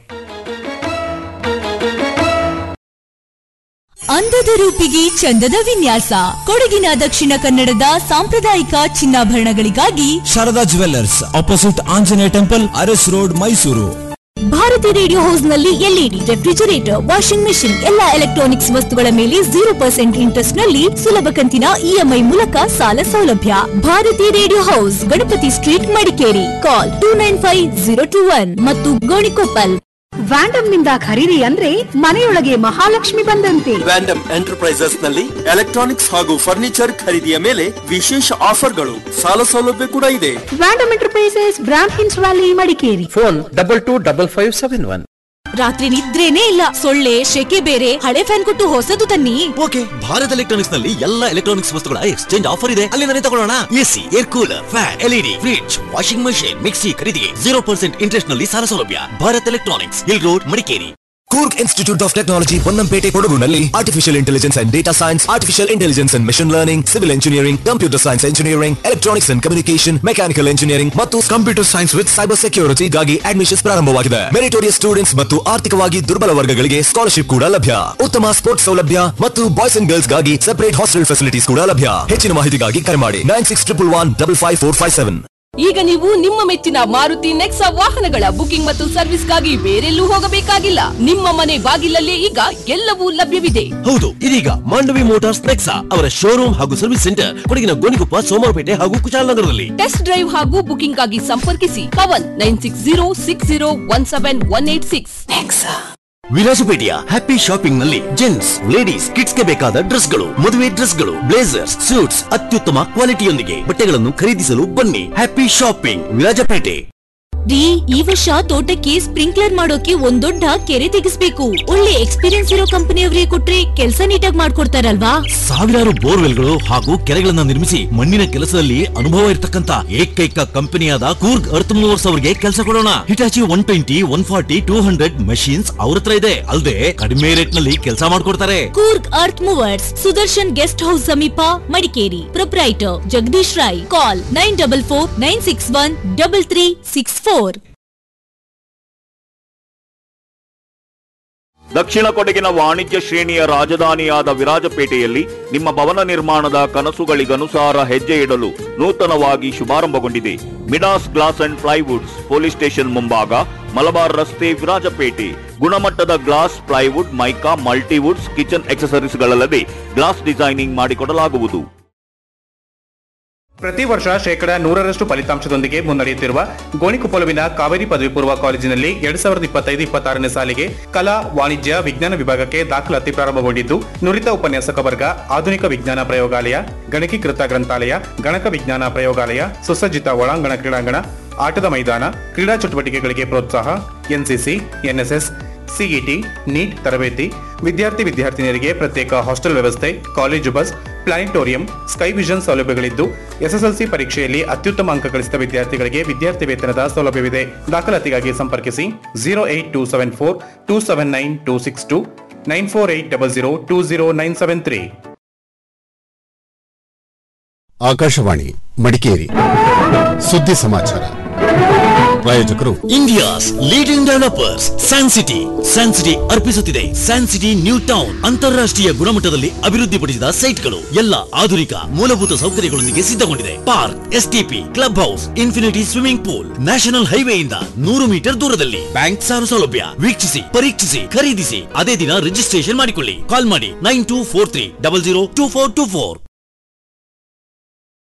ಅಂದದ ರೂಪಿಗೆ ಚಂದದ ವಿನ್ಯಾಸ ಕೊಡಗಿನ ದಕ್ಷಿಣ ಕನ್ನಡದ ಸಾಂಪ್ರದಾಯಿಕ ಚಿನ್ನಾಭರಣಗಳಿಗಾಗಿ
Sharada jewellers opposite Anjaneya temple Aras road Mysuru
Bharati radio house ನಲ್ಲಿ ಎಲ್ಇಡಿ ರೆಫ್ರಿಜರೇಟರ್ ವಾಷಿಂಗ್ ಮೆಷಿನ್ ಎಲ್ಲಾ ಎಲೆಕ್ಟ್ರಾನಿಕ್ಸ್ ವಸ್ತುಗಳ ಮೇಲೆ ಜೀರೋ ಪರ್ಸೆಂಟ್ ಇಂಟ್ರೆಸ್ಟ್ ನಲ್ಲಿ ಸುಲಭ ಕಂತಿನ ಇಎಂಐ ಮೂಲಕ ಸಾಲ ಸೌಲಭ್ಯ Bharati radio house Ganapati street Madikeri call two nine five zero two one ಮತ್ತು ಗೋಣಿಕೊಪ್ಪಲ್
ವ್ಯಾಂಡಮ್ ನಿಂದ ಖರೀದಿ ಅಂದ್ರೆ ಮನೆಯೊಳಗೆ ಮಹಾಲಕ್ಷ್ಮಿ ಬಂದಂತೆ
ವ್ಯಾಂಡಮ್ ಎಂಟರ್ಪ್ರೈಸಸ್ ನಲ್ಲಿ ಎಲೆಕ್ಟ್ರಾನಿಕ್ಸ್ ಹಾಗೂ ಫರ್ನಿಚರ್ ಖರೀದಿಯ ಮೇಲೆ ವಿಶೇಷ ಆಫರ್ಗಳು ಸಾಲ ಸೌಲಭ್ಯ ಕೂಡ ಇದೆ
ವ್ಯಾಂಡಮ್ ಎಂಟರ್ಪ್ರೈಸಸ್ ಬ್ರಾಂಡ್ ಹಿನ್ಸ್ valley Madikeri
phone double two double five seven one
ರಾತ್ರಿ ನಿದ್ರೇನೇ ಇಲ್ಲ ಸೊಳ್ಳೆ ಶೆಕೆ ಬೇರೆ ಹಳೆ ಫ್ಯಾನ್ ಕೊಟ್ಟು ಹೊಸದು ತನ್ನಿ
ಓಕೆ ಭಾರತ್ ಎಲೆಕ್ಟ್ರಾನಿಕ್ಸ್ ನಲ್ಲಿ ಎಲ್ಲ ಎಲೆಕ್ಟ್ರಾನಿಕ್ಸ್ ವಸ್ತುಗಳ ಎಕ್ಸ್ಚೇಂಜ್ ಆಫರ್ ಇದೆ ಅಲ್ಲಿಂದಲೇ ತಗೊಳ್ಳೋಣ AC air cooler fan LED fridge washing machine mixie ಖರೀದಿಗೆ ಜೀರೋ ಪರ್ಸೆಂಟ್ ಇಂಟ್ರೆಸ್ಟ್ ನಲ್ಲಿ ಸಾಲ ಸೌಲಭ್ಯ Bharat electronics hill road Madikeri
Coorg Institute of Technology Ponnampet ಕೊಡಗುನಲ್ಲಿ artificial intelligence and data science artificial intelligence and machine learning civil engineering computer science engineering electronics and communication mechanical engineering ಮತ್ತು computer science with cyber ಸೆಕ್ಯೂರಿಟಿಗಾಗಿ admissions ಪ್ರಾರಂಭವಾಗಿದೆ meritorious students ಮತ್ತು ಆರ್ಥಿಕವಾಗಿ ದುರ್ಬಲ ವರ್ಗಗಳಿಗೆ scholarship ಕೂಡ ಲಭ್ಯ ಉತ್ತಮ ಸ್ಪೋರ್ಟ್ಸ್ ಸೌಲಭ್ಯ ಮತ್ತು ಬಾಯ್ಸ್ ಅಂಡ್ ಗರ್ಲ್ಸ್ ಗಾಗಿ ಸೆಪರೇಟ್ ಹಾಸ್ಟೆಲ್ ಫೆಸಿಲಿಟೀಸ್ ಕೂಡ ಲಭ್ಯ ಹೆಚ್ಚಿನ ಮಾಹಿತಿಗಾಗಿ ಕರೆ ಮಾಡಿ nine six triple one double five four five seven
ಈಗ ನೀವು ನಿಮ್ಮ ಮೆಚ್ಚಿನ ಮಾರುತಿ ನೆಕ್ಸಾ ವಾಹನಗಳ ಬುಕಿಂಗ್ ಮತ್ತು ಸರ್ವಿಸ್ಗಾಗಿ ಬೇರೆಲ್ಲೂ ಹೋಗಬೇಕಾಗಿಲ್ಲ ನಿಮ್ಮ ಮನೆ ಬಾಗಿಲಲ್ಲೇ ಈಗ ಎಲ್ಲವೂ ಲಭ್ಯವಿದೆ
ಹೌದು ಇದೀಗ ಮಾಂಡವಿ ಮೋಟಾರ್ಸ್ ನೆಕ್ಸಾ ಅವರ ಶೋರೂಮ್ ಹಾಗೂ ಸರ್ವಿಸ್ ಸೆಂಟರ್ ಕೊಡಗಿನ ಗೋಣಿಕೊಪ್ಪ ಸೋಮವಾರಪೇಟೆ ಹಾಗೂ ಕುಶಾಲನಗರದಲ್ಲಿ
ಟೆಸ್ಟ್ ಡ್ರೈವ್ ಹಾಗೂ ಬುಕಿಂಗ್ ಆಗಿ ಸಂಪರ್ಕಿಸಿ Pavan nine six zero six zero one seven one eight six
ವಿಲಾಸಪೇಟೆಯ ಹ್ಯಾಪಿ ಶಾಪಿಂಗ್ ನಲ್ಲಿ ಜೆಂಟ್ಸ್ ಲೇಡೀಸ್ ಕಿಡ್ಸ್ ಗೆ ಬೇಕಾದ ಡ್ರೆಸ್ಗಳು ಮದುವೆ ಡ್ರೆಸ್ಗಳು ಬ್ಲೇಸರ್ಸ್ ಸೂಟ್ಸ್ ಅತ್ಯುತ್ತಮ ಕ್ವಾಲಿಟಿಯೊಂದಿಗೆ ಬಟ್ಟೆಗಳನ್ನು ಖರೀದಿಸಲು ಬನ್ನಿ ಹ್ಯಾಪಿ ಶಾಪಿಂಗ್ ವಿರಾಜಪೇಟೆ
ಡಿ ಈ ವರ್ಷ ತೋಟಕ್ಕೆ ಸ್ಪ್ರಿಂಕ್ಲರ್ ಮಾಡೋಕೆ ಒಂದ್ ದೊಡ್ಡ ಕೆರೆ ತೆಗಿಸ್ಬೇಕು ಒಳ್ಳೆ ಎಕ್ಸ್ಪೀರಿಯನ್ಸ್ ಇರೋ ಕಂಪನಿಯವರಿಗೆ ಕೊಟ್ರೆ ಕೆಲಸ ನೀಟಾಗಿ ಮಾಡ್ಕೊಡ್ತಾರಲ್ವಾ
ಸಾವಿರಾರು ಬೋರ್ವೆಲ್ಗಳು ಹಾಗೂ ಕೆರೆಗಳನ್ನ ನಿರ್ಮಿಸಿ ಮಣ್ಣಿನ ಕೆಲಸದಲ್ಲಿ ಅನುಭವ ಇರತಕ್ಕಂತ ಏಕೈಕ ಕಂಪನಿಯಾದ ಕೂರ್ಗ್ ಅರ್ತ್ ಮೂವರ್ಸ್ ಅವರಿಗೆ ಕೆಲಸ ಕೊಡೋಣ Hitachi one twenty one forty two hundred machines ಅವ್ರ ಹತ್ರ ಇದೆ ಅಲ್ಲದೆ ಕಡಿಮೆ ರೇಟ್ ನಲ್ಲಿ ಕೆಲಸ ಮಾಡ್ಕೊಡ್ತಾರೆ
Coorg earth movers Sudarshan guest house ಸಮೀಪ Madikeri proprietor Jagadish Rai call nine double four nine six one double three six four
ದಕ್ಷಿಣ ಕೊಡಗಿನ ವಾಣಿಜ್ಯ ಶ್ರೇಣಿಯ ರಾಜಧಾನಿಯಾದ ವಿರಾಜಪೇಟೆಯಲ್ಲಿ ನಿಮ್ಮ ಭವನ ನಿರ್ಮಾಣದ ಕನಸುಗಳಿಗನುಸಾರ ಹೆಜ್ಜೆ ಇಡಲು ನೂತನವಾಗಿ ಶುಭಾರಂಭಗೊಂಡಿದೆ Midas glass and plywoods police station ಮುಂಭಾಗ ಮಲಬಾರ್ ರಸ್ತೆ ವಿರಾಜಪೇಟೆ ಗುಣಮಟ್ಟದ glass plywood mica multiwoods kitchen ಎಕ್ಸಸರೀಸ್ಗಳಲ್ಲದೆ ಗ್ಲಾಸ್ ಡಿಸೈನಿಂಗ್ ಮಾಡಿಕೊಡಲಾಗುವುದು
ಪ್ರತಿ ವರ್ಷ ಶೇಕಡ ನೂರರಷ್ಟು ಫಲಿತಾಂಶದೊಂದಿಗೆ ಮುನ್ನಡೆಯುತ್ತಿರುವ ಗೋಣಿಕೊಪ್ಪಲುವಿನ ಕಾವೇರಿ ಪದವಿ ಪೂರ್ವ ಕಾಲೇಜಿನಲ್ಲಿ ಎರಡ್ ಸಾವಿರದ ಇಪ್ಪತ್ತೈದು ಇಪ್ಪತ್ತಾರನೇ ಸಾಲಿಗೆ ಕಲಾ ವಾಣಿಜ್ಯ ವಿಜ್ಞಾನ ವಿಭಾಗಕ್ಕೆ ದಾಖಲಾತಿ ಪ್ರಾರಂಭಗೊಂಡಿದ್ದು ನುರಿತ ಉಪನ್ಯಾಸಕ ವರ್ಗ ಆಧುನಿಕ ವಿಜ್ಞಾನ ಪ್ರಯೋಗಾಲಯ ಗಣಕೀಕೃತ ಗ್ರಂಥಾಲಯ ಗಣಕ ವಿಜ್ಞಾನ ಪ್ರಯೋಗಾಲಯ ಸುಸಜ್ಜಿತ ಒಳಾಂಗಣ ಕ್ರೀಡಾಂಗಣ ಆಟದ ಮೈದಾನ ಕ್ರೀಡಾ ಚಟುವಟಿಕೆಗಳಿಗೆ ಪ್ರೋತ್ಸಾಹ ಎನ್ಸಿಸಿ ಎನ್ಎಸ್ಎಸ್ ಸಿಇಟಿ ನೀಟ್ ತರಬೇತಿ ವಿದ್ಯಾರ್ಥಿ ವಿದ್ಯಾರ್ಥಿನಿಯರಿಗೆ ಪ್ರತ್ಯೇಕ ಹಾಸ್ಟೆಲ್ ವ್ಯವಸ್ಥೆ college bus planetarium sky vision ಸೌಲಭ್ಯಗಳಿದ್ದು ಎಸ್ಎಸ್ಎಲ್ಸಿ ಪರೀಕ್ಷೆಯಲ್ಲಿ ಅತ್ಯುತ್ತಮ ಅಂಕ ಗಳಿಸಿದ ವಿದ್ಯಾರ್ಥಿಗಳಿಗೆ ವಿದ್ಯಾರ್ಥಿ ವೇತನದ ಸೌಲಭ್ಯವಿದೆ ದಾಖಲಾತಿಗಾಗಿ ಸಂಪರ್ಕಿಸಿ zero eight two seven four two seven nine two six two nine four eight double zero two zero nine seven three
Akashvani Madikeri ಸುದ್ದಿ ಸಮಾಚಾರ ಪ್ರಾಯೋಜಕರು
India's leading developers San City San City ಅರ್ಪಿಸುತ್ತಿದೆ ಸ್ಯಾನ್ ಸಿಟಿ ನ್ಯೂ ಟೌನ್ ಅಂತಾರಾಷ್ಟ್ರೀಯ ಗುಣಮಟ್ಟದಲ್ಲಿ ಅಭಿವೃದ್ಧಿಪಡಿಸಿದ ಸೈಟ್ಗಳು ಎಲ್ಲ ಆಧುನಿಕ ಮೂಲಭೂತ ಸೌಕರ್ಯಗಳೊಂದಿಗೆ ಸಿದ್ಧಗೊಂಡಿದೆ park STP club house infinity swimming pool national ಹೈವೇಯಿಂದ ನೂರು ಮೀಟರ್ ದೂರದಲ್ಲಿ ಬ್ಯಾಂಕ್ ಸಾಲ ಸೌಲಭ್ಯ ವೀಕ್ಷಿಸಿ ಪರೀಕ್ಷಿಸಿ ಖರೀದಿಸಿ ಅದೇ ದಿನ ರಿಜಿಸ್ಟ್ರೇಷನ್ ಮಾಡಿಕೊಳ್ಳಿ ಕಾಲ್ ಮಾಡಿ nine two four three double zero two four two four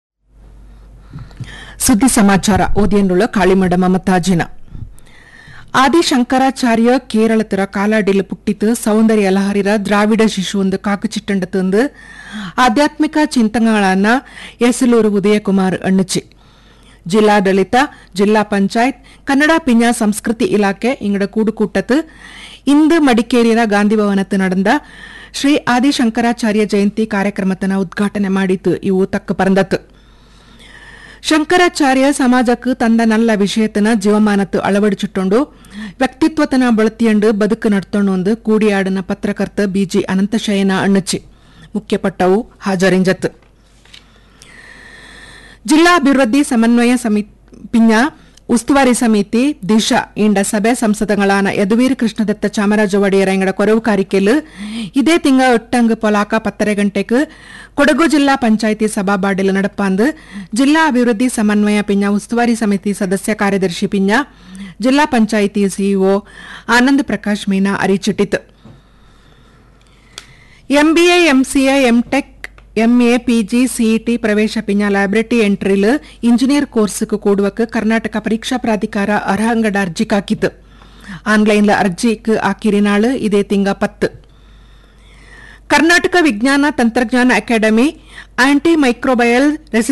ಸುದ್ದಿ ಸಮಾಚಾರ ಓದಿಯನ್ನುಳ್ಳ ಕಾಳಿಮಡ ಮಮತಾಜಿನ ಆದಿಶಂಕರಾಚಾರ್ಯ ಕೇರಳತರ ಕಾಲಾಡಿಲ್ ಪುಟ್ಟಿತು ಸೌಂದರ್ಯ ಲಹರಿರ ದ್ರಾವಿಡ ಶಿಶು ಒಂದು ಕಾಕುಚಿಟ್ಟಂಡ ತಂದು ಆಧ್ಯಾತ್ಮಿಕ ಚಿಂತನೆಗಳನ್ನ ಎಸಲೂರು ಉದಯಕುಮಾರ್ ಅಣ್ಣಚಿ ಜಿಲ್ಲಾಡಳಿತ ಜಿಲ್ಲಾ ಪಂಚಾಯತ್ ಕನ್ನಡ ಪಿಂಜ ಸಂಸ್ಕೃತಿ ಇಲಾಖೆ ಇಂಗಡ ಕೂಡುಕೂಟತ್ತು ಇಂದು ಮಡಿಕೇರಿಯ ಗಾಂಧಿ ಭವನತ್ತು நடந்த ಶ್ರೀ ಆದಿಶಂಕರಾಚಾರ್ಯ ಜಯಂತಿ ಕಾರ್ಯಕ್ರಮತನ ಉದ್ಘಾಟನೆ ಮಾಡಿತು ಇವು ತಕ್ಕ ಪರಂದತ್ತು ಶಂಕರಾಚಾರ್ಯ ಸಮಾಜಕ್ಕೆ ತಂದ ನಲ್ಲ ವಿಷಯತನ ಜೀವಮಾನತ್ತು ಅಳವಡಿಸಿಟ್ಟೊಂಡು ವ್ಯಕ್ತಿತ್ವತನ ಬಳತಿಯಂಡು ಬದುಕು ನಡ್ತೊಂಡು ಕೂಡಿಯಾಡನ ಪತ್ರಕರ್ತ ಬಿಜಿ ಅನಂತಶಯನ ಅಣ್ಣಚ್ಚಿ ಮುಖ್ಯಪಟ್ಟವು ಹಾಜರಿಂಜತ್ತು ಜಿಲ್ಲಾ ಅಭಿವೃದ್ಧಿ ಸಮನ್ವಯ ಸಮಿತಿ ಪಿಂಜ ಉಸ್ತುವಾರಿ ಸಮಿತಿ ದಿಶಾ ಇಂಡ ಸಭೆ ಸಂಸದಗಳಾನ ಯದುವೀರ್ ಕೃಷ್ಣದತ್ತ ಚಾಮರಾಜ ಒಡೆಯರ ಎಂಗಡ ಕೊರವು ಕಾರಿಕೆಲು ಇದೇ ತಿಂಗ ಎಟ್ಟಂಗ್ ಪೊಲಾಕ ಪತ್ತರೆ ಗಂಟೆಗೆ ಕೊಡಗು ಜಿಲ್ಲಾ ಪಂಚಾಯಿತಿ ಸಭಾ ಬಾಡಿಲು ನಡಪಾಂದು ಜಿಲ್ಲಾ ಅಭಿವೃದ್ಧಿ ಸಮನ್ವಯ ಪಿಂಜ ಉಸ್ತುವಾರಿ ಸಮಿತಿ ಸದಸ್ಯ ಕಾರ್ಯದರ್ಶಿ ಪಿಂಜ ಜಿಲ್ಲಾ ಪಂಚಾಯಿತಿ ಸಿಇಒ ಆನಂದ್ ಪ್ರಕಾಶ್ ಮೀನಾ ಅರಿಚಿಟ್ಟಿತು MBA MCA MTech MA PG CET ಪ್ರವೇಶ ಪಿಂಜ ಲ್ಯಾಬ್ರಟರಿ ಎಂಟ್ರಿಲ್ ಇಂಜಿನಿಯರ್ ಕೋರ್ಸ್க்கு ಕೂಡುವಕ್ಕೆ ಕರ್ನಾಟಕ ಪರೀಕ್ಷಾ ಪ್ರಾಧಿಕಾರ ಅರ್ಹಂಗಡ ಅರ್ಜಿ ಕಾಕಿತು ಆನ್ಲೈನ್ಲ ಅರ್ಜಿக்கு ಆಕಿರಿ ನಾಳು ಇದೇ ತಿಂಗ ಪತ್ತು ಕರ್ನಾಟಕ ವಿಜ್ಞಾನ ತಂತ್ರಜ್ಞಾನ ಅಕಾಡೆಮಿ ಆಂಟಿ ಮೈಕ್ರೋಬಯಲ್